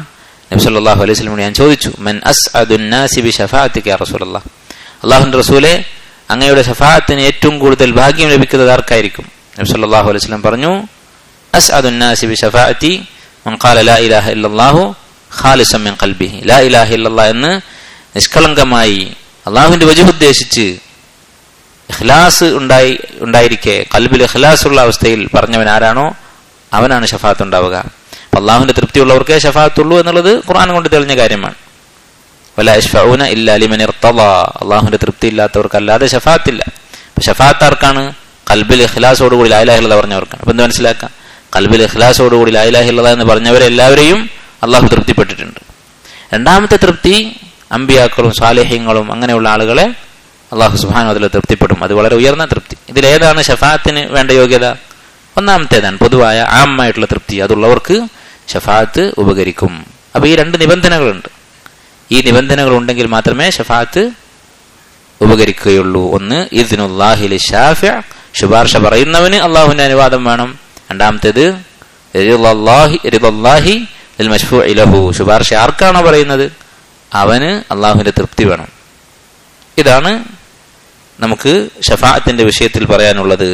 നബി സല്ലല്ലാഹു അലൈഹി വസല്ലം ഞാൻ ചോദിച്ചു മൻ അസ്അദുൻ നാസി ബി ഷഫാഅത്തിക യാ റസൂലല്ലാഹ് അല്ലാഹുവിന്റെ റസൂലെ അങ്ങയുടെ ഷഫാഅത്തിന് ഏറ്റവും കൂടുതൽ ഭാഗ്യം ലഭിക്കുന്നത് ആർക്കായിരിക്കും നബി സല്ലല്ലാഹു അലൈഹി വസല്ലം പറഞ്ഞു അസ്അദുൻ നാസി ബി ഷഫാഅത്തി മൻ ഖാല ലാ ഇലാഹ ഇല്ലല്ലാഹു ഖാലിസൻ മിൻ ഖൽബിഹി ലാ ഇലാഹ ഇല്ലല്ലാഹ് എന്ന് നിഷ്കളങ്കമായി അള്ളാഹുവിന്റെ വജുഹ് ഉദ്ദേശിച്ച് ഇഖ്ലാസ് ഉണ്ടായി ഉണ്ടായിരിക്കെ കൽബിൽ ഇഖ്ലാസ് ഉള്ള അവസ്ഥയിൽ പറഞ്ഞവൻ ആരാണോ അവനാണ് ഷഫാത്ത് ഉണ്ടാവുക അള്ളാഹുവിന്റെ തൃപ്തിയുള്ളവർക്കേ ഷഫാത്തുള്ളൂ എന്നുള്ളത് ഖുർആൻ കൊണ്ട് തെളിഞ്ഞ കാര്യമാണ് വല യഷ്ഫഊന ഇല്ലാ ലിമൻ ഇർത്തദാ അള്ളാഹുവിന്റെ തൃപ്തി ഇല്ലാത്തവർക്കല്ലാതെ ഷഫാത്തില്ല അപ്പൊ ഷഫാത്ത് ആർക്കാണ് കൽബിൽ ഇഖ്ലാസോടുകൂടി ലായിലാഹില്ല പറഞ്ഞവർക്കാണ് അപ്പൊ എന്ത് മനസ്സിലാക്കാം കൽബിൽ ഇഖ്ലാസോടുകൂടി ലായിലാഹില്ല എന്ന് പറഞ്ഞവരെല്ലാവരെയും അള്ളാഹു തൃപ്തിപ്പെട്ടിട്ടുണ്ട് രണ്ടാമത്തെ തൃപ്തി അമ്പിയാക്കളും സ്വാലേഹ്യങ്ങളും അങ്ങനെയുള്ള ആളുകളെ അള്ളാഹു സുബാൻ അതിൽ തൃപ്തിപ്പെടും അത് വളരെ ഉയർന്ന തൃപ്തി ഇതിലേതാണ് ഷഫാത്തിന് വേണ്ട യോഗ്യത ഒന്നാമത്തേതാണ് പൊതുവായ ആമായിട്ടുള്ള തൃപ്തി അതുള്ളവർക്ക് ഷഫാത്ത് ഉപകരിക്കും അപ്പൊ ഈ രണ്ട് നിബന്ധനകളുണ്ട് ഈ നിബന്ധനകൾ ഉണ്ടെങ്കിൽ മാത്രമേ ഷഫാത്ത് ഉപകരിക്കുകയുള്ളൂ ഒന്ന് ഇതിനുല്ലാഹിൽ ഷാഫിഅ ശുപാർശ പറയുന്നവന് അള്ളാഹുവിന്റെ അനുവാദം വേണം രണ്ടാമത്തേത് ലഹു ശുപാർശ ആർക്കാണോ പറയുന്നത് അവന് അള്ളാഹുവിന്റെ തൃപ്തി വേണം ഇതാണ് നമുക്ക് ഷഫാഅത്തിന്റെ വിഷയത്തിൽ പറയാനുള്ളത്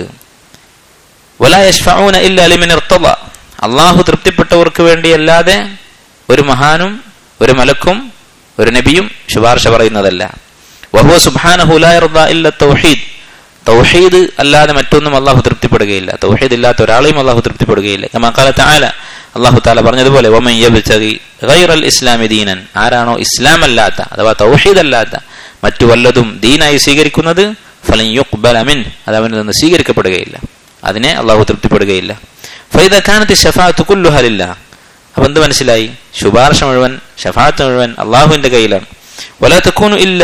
അള്ളാഹു തൃപ്തിപ്പെട്ടവർക്ക് വേണ്ടി അല്ലാതെ ഒരു മഹാനും ഒരു മലക്കും ഒരു നബിയും ശുപാർശ പറയുന്നതല്ല വഹുവ സുബാനഹുലായില്ല തൗഹീദ് തൗഹീദ് അല്ലാതെ മറ്റൊന്നും അള്ളാഹു തൃപ്തിപ്പെടുകയില്ല തൗഹീദ് ഇല്ലാത്ത ഒരാളെയും അള്ളാഹു തൃപ്തിപ്പെടുകയില്ല കമാക്കാലത്ത് ആല അള്ളാഹു താല പറഞ്ഞതുപോലെ ഇസ്ലാമി ദീനൻ ആരാണോ ഇസ്ലാം അല്ലാത്ത അഥവാ തൗഹീദ് അല്ലാത്ത മറ്റു വല്ലതും ദീനായി സ്വീകരിക്കുന്നത് ഫലൻ യുഖ്ബൽ അമിൻ അത് അവനിൽ നിന്ന് സ്വീകരിക്കപ്പെടുകയില്ല അതിനെ അള്ളാഹു തൃപ്തിപ്പെടുകയില്ല ഫൈദ ഖാനത്ത് ഷഫാത്ത് കുല്ലുഹലില്ല അപ്പൊ എന്ത് മനസ്സിലായി ശുപാർശ മുഴുവൻ ഷഫാത്ത് മുഴുവൻ അള്ളാഹുവിന്റെ കയ്യിലാണ് വല തക്കൂനു ഇല്ല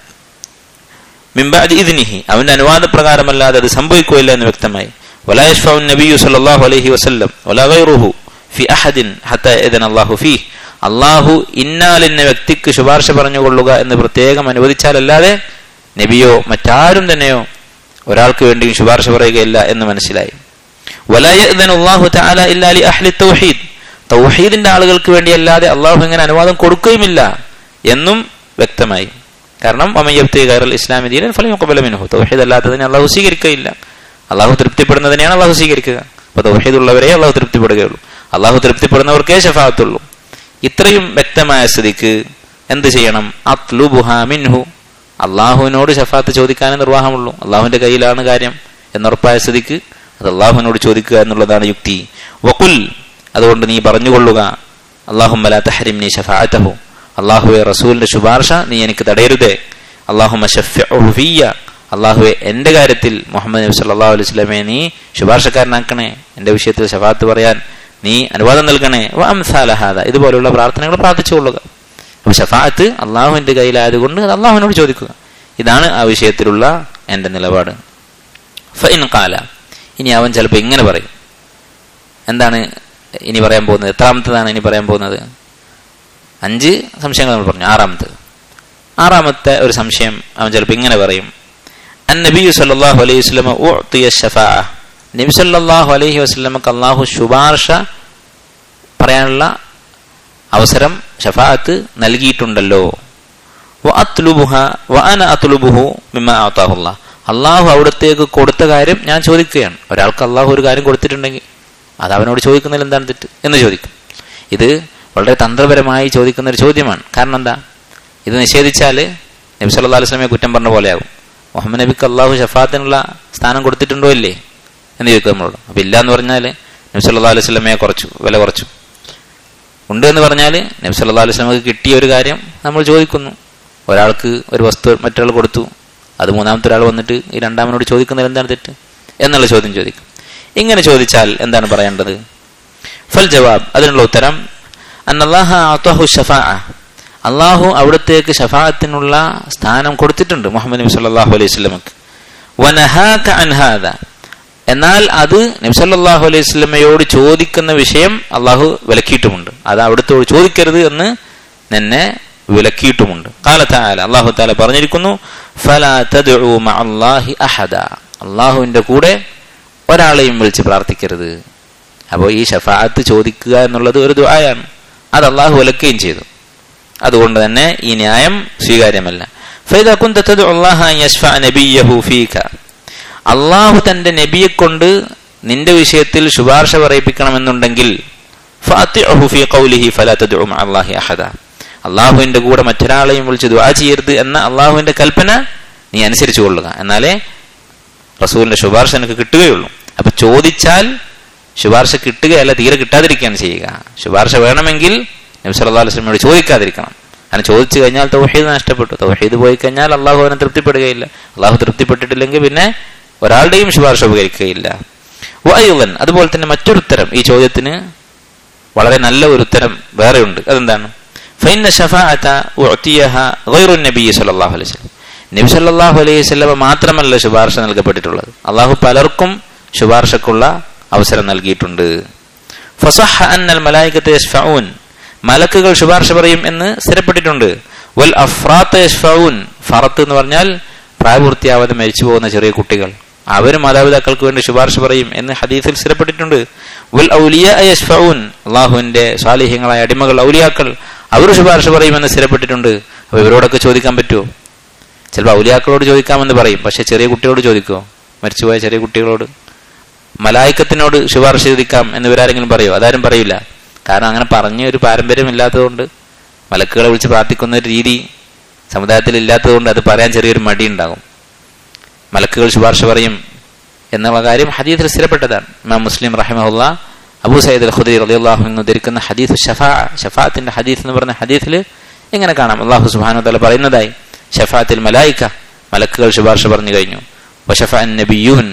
മിംബാദ് ഇതിനിഹി അവന്റെ അനുവാദപ്രകാരമല്ലാതെ അത് സംഭവിക്കുകയില്ല എന്ന് വ്യക്തമായി വലായഷ്ഫാഉ നബിയു സല്ലല്ലാഹു അലൈഹി വസല്ലം വലാ ഗൈറുഹു ഫി അഹദിൻ ഹത്ത ഇദന അല്ലാഹു ഫീ അള്ളാഹു ഇന്നാലിന്ന വ്യക്തിക്ക് ശുപാർശ പറഞ്ഞുകൊള്ളുക എന്ന് പ്രത്യേകം അനുവദിച്ചാലല്ലാതെ നബിയോ മറ്റാരും തന്നെയോ ഒരാൾക്ക് വേണ്ടിയും ശുപാർശ പറയുകയില്ല എന്ന് മനസ്സിലായി വലാഹു തആല ഇല്ലാ ലി അഹ്ലി തൗഹീദ് തൗഹീദിന്റെ ആളുകൾക്ക് വേണ്ടി അല്ലാതെ അള്ളാഹു ഇങ്ങനെ അനുവാദം കൊടുക്കുകയുമില്ല എന്നും വ്യക്തമായി കാരണം അമയ്യബ്തി ഗൈറൽ ഇസ്ലാമി ദീനൻ ഫലം മിൻഹു തൗഹീദ് അല്ലാത്തതിനെ അള്ളാഹു സ്വീകരിക്കുകയില്ല അള്ളാഹു തൃപ്തിപ്പെടുന്നതിനെയാണ് അള്ളാഹു സ്വീകരിക്കുക അപ്പൊ തൗഹീദ് ഉള്ളവരെ അള്ളാഹു തൃപ്തിപ്പെടുകയുള്ളൂ അള്ളാഹു തൃപ്തിപ്പെടുന്നവർക്കേ ഷഫാത്തുള്ളൂ ഇത്രയും വ്യക്തമായ സ്ഥിതിക്ക് എന്ത് ചെയ്യണം അത്ലുബുഹ മിൻഹു അള്ളാഹുവിനോട് ഷഫാത്ത് ചോദിക്കാനേ നിർവാഹമുള്ളൂ അള്ളാഹുവിന്റെ കയ്യിലാണ് കാര്യം എന്നുറപ്പായ സ്ഥിതിക്ക് അത് അള്ളാഹുവിനോട് ചോദിക്കുക എന്നുള്ളതാണ് യുക്തി വക്കുൽ അതുകൊണ്ട് നീ പറഞ്ഞുകൊള്ളുക അള്ളാഹുമല തഹരിംനി ഷഫാഅത്തഹു അള്ളാഹുവെ റസൂലിന്റെ ശുപാർശ നീ എനിക്ക് തടയരുതേ അള്ളാഹുമ ഷഫിയ അള്ളാഹുവെ എന്റെ കാര്യത്തിൽ മുഹമ്മദ് നബി സല്ലാ അലൈഹി സ്വലമെ നീ ശുപാർശക്കാരനാക്കണേ എന്റെ വിഷയത്തിൽ ഷഫാത്ത് പറയാൻ നീ അനുവാദം നൽകണേ അംസാലഹാദ ഇതുപോലുള്ള പ്രാർത്ഥനകൾ പ്രാർത്ഥിച്ചുകൊള്ളുക അപ്പൊ ഷഫാത്ത് അള്ളാഹുവിന്റെ കയ്യിലായതുകൊണ്ട് അത് അള്ളാഹുവിനോട് ചോദിക്കുക ഇതാണ് ആ വിഷയത്തിലുള്ള എന്റെ നിലപാട് ഫൈൻ കാല ഇനി അവൻ ചിലപ്പോൾ ഇങ്ങനെ പറയും എന്താണ് ഇനി പറയാൻ പോകുന്നത് എത്രാമത്തതാണ് ഇനി പറയാൻ പോകുന്നത് അഞ്ച് സംശയങ്ങൾ നമ്മൾ പറഞ്ഞു ആറാമത്തത് ആറാമത്തെ ഒരു സംശയം അവൻ ചിലപ്പോൾ ഇങ്ങനെ പറയും അൻ നബി സല്ലാഹു അലൈഹി വസ്ലമ ഷഫാ നബി സല്ലാഹു അലൈഹി വസ്ലമക്ക് അള്ളാഹു ശുപാർശ പറയാനുള്ള അവസരം ഷഫാത്ത് നൽകിയിട്ടുണ്ടല്ലോ അള്ളാഹു അവിടത്തേക്ക് കൊടുത്ത കാര്യം ഞാൻ ചോദിക്കുകയാണ് ഒരാൾക്ക് അള്ളാഹു ഒരു കാര്യം കൊടുത്തിട്ടുണ്ടെങ്കിൽ അത് അവനോട് ചോദിക്കുന്നതിൽ എന്താണ് തെറ്റ് എന്ന് ചോദിക്കും ഇത് വളരെ തന്ത്രപരമായി ചോദിക്കുന്ന ഒരു ചോദ്യമാണ് കാരണം എന്താ ഇത് നിഷേധിച്ചാൽ നബി സല്ലാ അലുസ്ലമെ കുറ്റം പറഞ്ഞ പോലെയാകും മുഹമ്മദ് നബിക്ക് അള്ളാഹു ഷഫാത്തിനുള്ള സ്ഥാനം കൊടുത്തിട്ടുണ്ടോ ഇല്ലേ എന്ന് ചോദിക്കും നമ്മളോട് അപ്പൊ ഇല്ല എന്ന് പറഞ്ഞാൽ നബി സല്ലാ അലൈഹി സ്വലമയെ കുറച്ചു വില കുറച്ചു ഉണ്ട് എന്ന് പറഞ്ഞാൽ നബി സല്ലാ അലൈഹി സ്വലമക്ക് കിട്ടിയ ഒരു കാര്യം നമ്മൾ ചോദിക്കുന്നു ഒരാൾക്ക് ഒരു വസ്തു മറ്റൊരാൾ കൊടുത്തു അത് മൂന്നാമത്തെ ഒരാൾ വന്നിട്ട് ഈ രണ്ടാമനോട് ചോദിക്കുന്നതിൽ എന്താണ് തെറ്റ് എന്നുള്ള ചോദ്യം ചോദിക്കും ഇങ്ങനെ ചോദിച്ചാൽ എന്താണ് പറയേണ്ടത് ഫൽ ജവാബ് അതിനുള്ള ഉത്തരം അന്നല്ലാഹു ഷഫാ അള്ളാഹു അവിടത്തേക്ക് ഷഫാഅത്തിനുള്ള സ്ഥാനം കൊടുത്തിട്ടുണ്ട് മുഹമ്മദ് നബി സല്ലാഹു അലൈഹി സ്വലമക്ക് വനഹാക അൻഹാദ എന്നാൽ അത് നബി സല്ലാഹു അലൈഹി സ്വലമയോട് ചോദിക്കുന്ന വിഷയം അള്ളാഹു വിലക്കിയിട്ടുമുണ്ട് അത് അവിടുത്തോട് ചോദിക്കരുത് എന്ന് നിന്നെ വിലക്കിയിട്ടുമുണ്ട് കാലത്താല അള്ളാഹു താല പറഞ്ഞിരിക്കുന്നു അഹദ അള്ളാഹുവിന്റെ കൂടെ ഒരാളെയും വിളിച്ച് പ്രാർത്ഥിക്കരുത് അപ്പോൾ ഈ ഷഫാഅത്ത് ചോദിക്കുക എന്നുള്ളത് ഒരു ദുആയാണ് അത് അള്ളാഹു വിലക്കുകയും ചെയ്തു അതുകൊണ്ട് തന്നെ ഈ ന്യായം സ്വീകാര്യമല്ല فإذا كنت تدعو الله أن يشفع نبيه فيك അള്ളാഹു തന്റെ നബിയെ കൊണ്ട് നിന്റെ വിഷയത്തിൽ ശുപാർശ പറയിപ്പിക്കണമെന്നുണ്ടെങ്കിൽ ഫാത്തിഉഹു ഫീ ഖൗലിഹി ഫലാ തദ്ഉ മഅ അല്ലാഹി അഹദ അള്ളാഹുവിന്റെ കൂടെ മറ്റൊരാളെയും വിളിച്ച് ദുആ ചെയ്യരുത് എന്ന അള്ളാഹുവിന്റെ കൽപ്പന നീ അനുസരിച്ചു കൊള്ളുക എന്നാലേ റസൂലിന്റെ ശുപാർശ നിനക്ക് കിട്ടുകയുള്ളൂ അപ്പൊ ചോദിച്ചാൽ ശുപാർശ കിട്ടുകയല്ല തീരെ കിട്ടാതിരിക്കുകയാണ് ചെയ്യുക ശുപാർശ വേണമെങ്കിൽ നബി സല്ലല്ലാഹു അലൈഹി വസല്ലമയോട് ചോദിക്കാതിരിക്കണം അങ്ങനെ ചോദിച്ചു കഴിഞ്ഞാൽ തൗഹീദ് നഷ്ടപ്പെട്ടു തൗഹീദ് പോയി കഴിഞ്ഞാൽ അള്ളാഹു അവനെ തൃപ്തിപ്പെടുകയില്ല അള്ളാഹു തൃപ്തിപ്പെട്ടിട്ടില്ലെങ്കിൽ പിന്നെ ഒരാളുടെയും ശുപാർശ ഉപകരിക്കുകയില്ല വയുവൻ അതുപോലെ തന്നെ മറ്റൊരു ഉത്തരം ഈ ചോദ്യത്തിന് വളരെ നല്ല ഒരു ഉത്തരം വേറെയുണ്ട് അതെന്താണ് ഫൈന ഷഫാഅത ഉഅതിയഹ ഗൈറു നബി സല്ലല്ലാഹു അലൈഹി വസല്ലം നബി സല്ലല്ലാഹു അലൈഹി വസല്ലം മാത്രമല്ല ശുപാർശ നൽകപ്പെട്ടിട്ടുള്ളത് അള്ളാഹു പലർക്കും ശുപാർശക്കുള്ള അവസരം നൽകിയിട്ടുണ്ട് ഫസഹ അന്നൽ മലായികത്തെ യശ്ഫഊൻ മലക്കുകൾ ശുപാർശ പറയും എന്ന് സ്ഥിരപ്പെട്ടിട്ടുണ്ട് വൽ അഫ്രാത്ത് യശ്ഫഊൻ ഫറത്ത് എന്ന് പറഞ്ഞാൽ പ്രായപൂർത്തിയാവാതെ മരിച്ചു പോകുന്ന ചെറിയ കുട്ടികൾ അവരും മാതാപിതാക്കൾക്ക് വേണ്ടി ശുപാർശ പറയും എന്ന് ഹദീസിൽ സ്ഥിരപ്പെട്ടിട്ടുണ്ട് വൽ ഔലിയ യശ്ഫഊൻ അള്ളാഹുവിന്റെ സ്വാലിഹ്യങ്ങളായ അടിമകൾ ഔലിയാക്കൾ അവർ ശുപാർശ പറയുമെന്ന് സ്ഥിരപ്പെട്ടിട്ടുണ്ട് അപ്പൊ ഇവരോടൊക്കെ ചോദിക്കാൻ പറ്റുമോ ചിലപ്പോൾ ഔലിയാക്കളോട് ചോദിക്കാമെന്ന് പറയും പക്ഷെ ചെറിയ കുട്ടികളോട് ചോദിക്കുമോ മരിച്ചുപോയ ചെറിയ കുട്ടികളോട് മലായിക്കത്തിനോട് ശുപാർശ ചോദിക്കാം എന്ന് ഇവരാരെങ്കിലും പറയോ അതാരും പറയില്ല കാരണം അങ്ങനെ പറഞ്ഞ ഒരു പാരമ്പര്യം ഇല്ലാത്തതുകൊണ്ട് മലക്കുകളെ വിളിച്ച് പ്രാർത്ഥിക്കുന്ന ഒരു രീതി സമുദായത്തിൽ ഇല്ലാത്തതുകൊണ്ട് അത് പറയാൻ ചെറിയൊരു മടി ഉണ്ടാകും മലക്കുകൾ ശുപാർശ പറയും എന്നുള്ള കാര്യം ഹദീസിൽ സ്ഥിരപ്പെട്ടതാണ് ഇമാം മുസ്ലിം റഹിമഹുല്ല അബൂ സയ്യിദ് അൽ ഖുദരി റളിയല്ലാഹു അൻഹു ധരിക്കുന്ന ഹദീസ് ഷഫാ ഷഫാത്തിന്റെ ഹദീസ് എന്ന് പറഞ്ഞ ഹദീസിൽ ഇങ്ങനെ കാണാം അള്ളാഹു സുബ്ഹാനഹു വതആല പറയുന്നതായി ഷഫാത്തിൽ മലായിക്ക മലക്കുകൾ ശുപാർശ പറഞ്ഞു കഴിഞ്ഞു വഷഫ നബിയൂൻ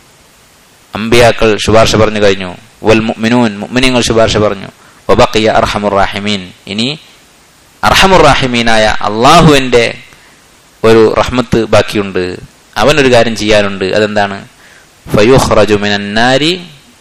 അമ്പിയാക്കൾ ശുപാർശ പറഞ്ഞു കഴിഞ്ഞു വൽ മുഅ്മിനൂൻ മുഅ്മിനീങ്ങൾ ശുപാർശ പറഞ്ഞു വബഖിയ അർഹമുർ റാഹിമീൻ ഇനി അർഹമുർ റാഹിമീനായ അള്ളാഹുവിന്റെ ഒരു റഹ്മത്ത് ബാക്കിയുണ്ട് അവനൊരു കാര്യം ചെയ്യാനുണ്ട് അതെന്താണ് ഫയുഖ്റജു മിനന്നാരി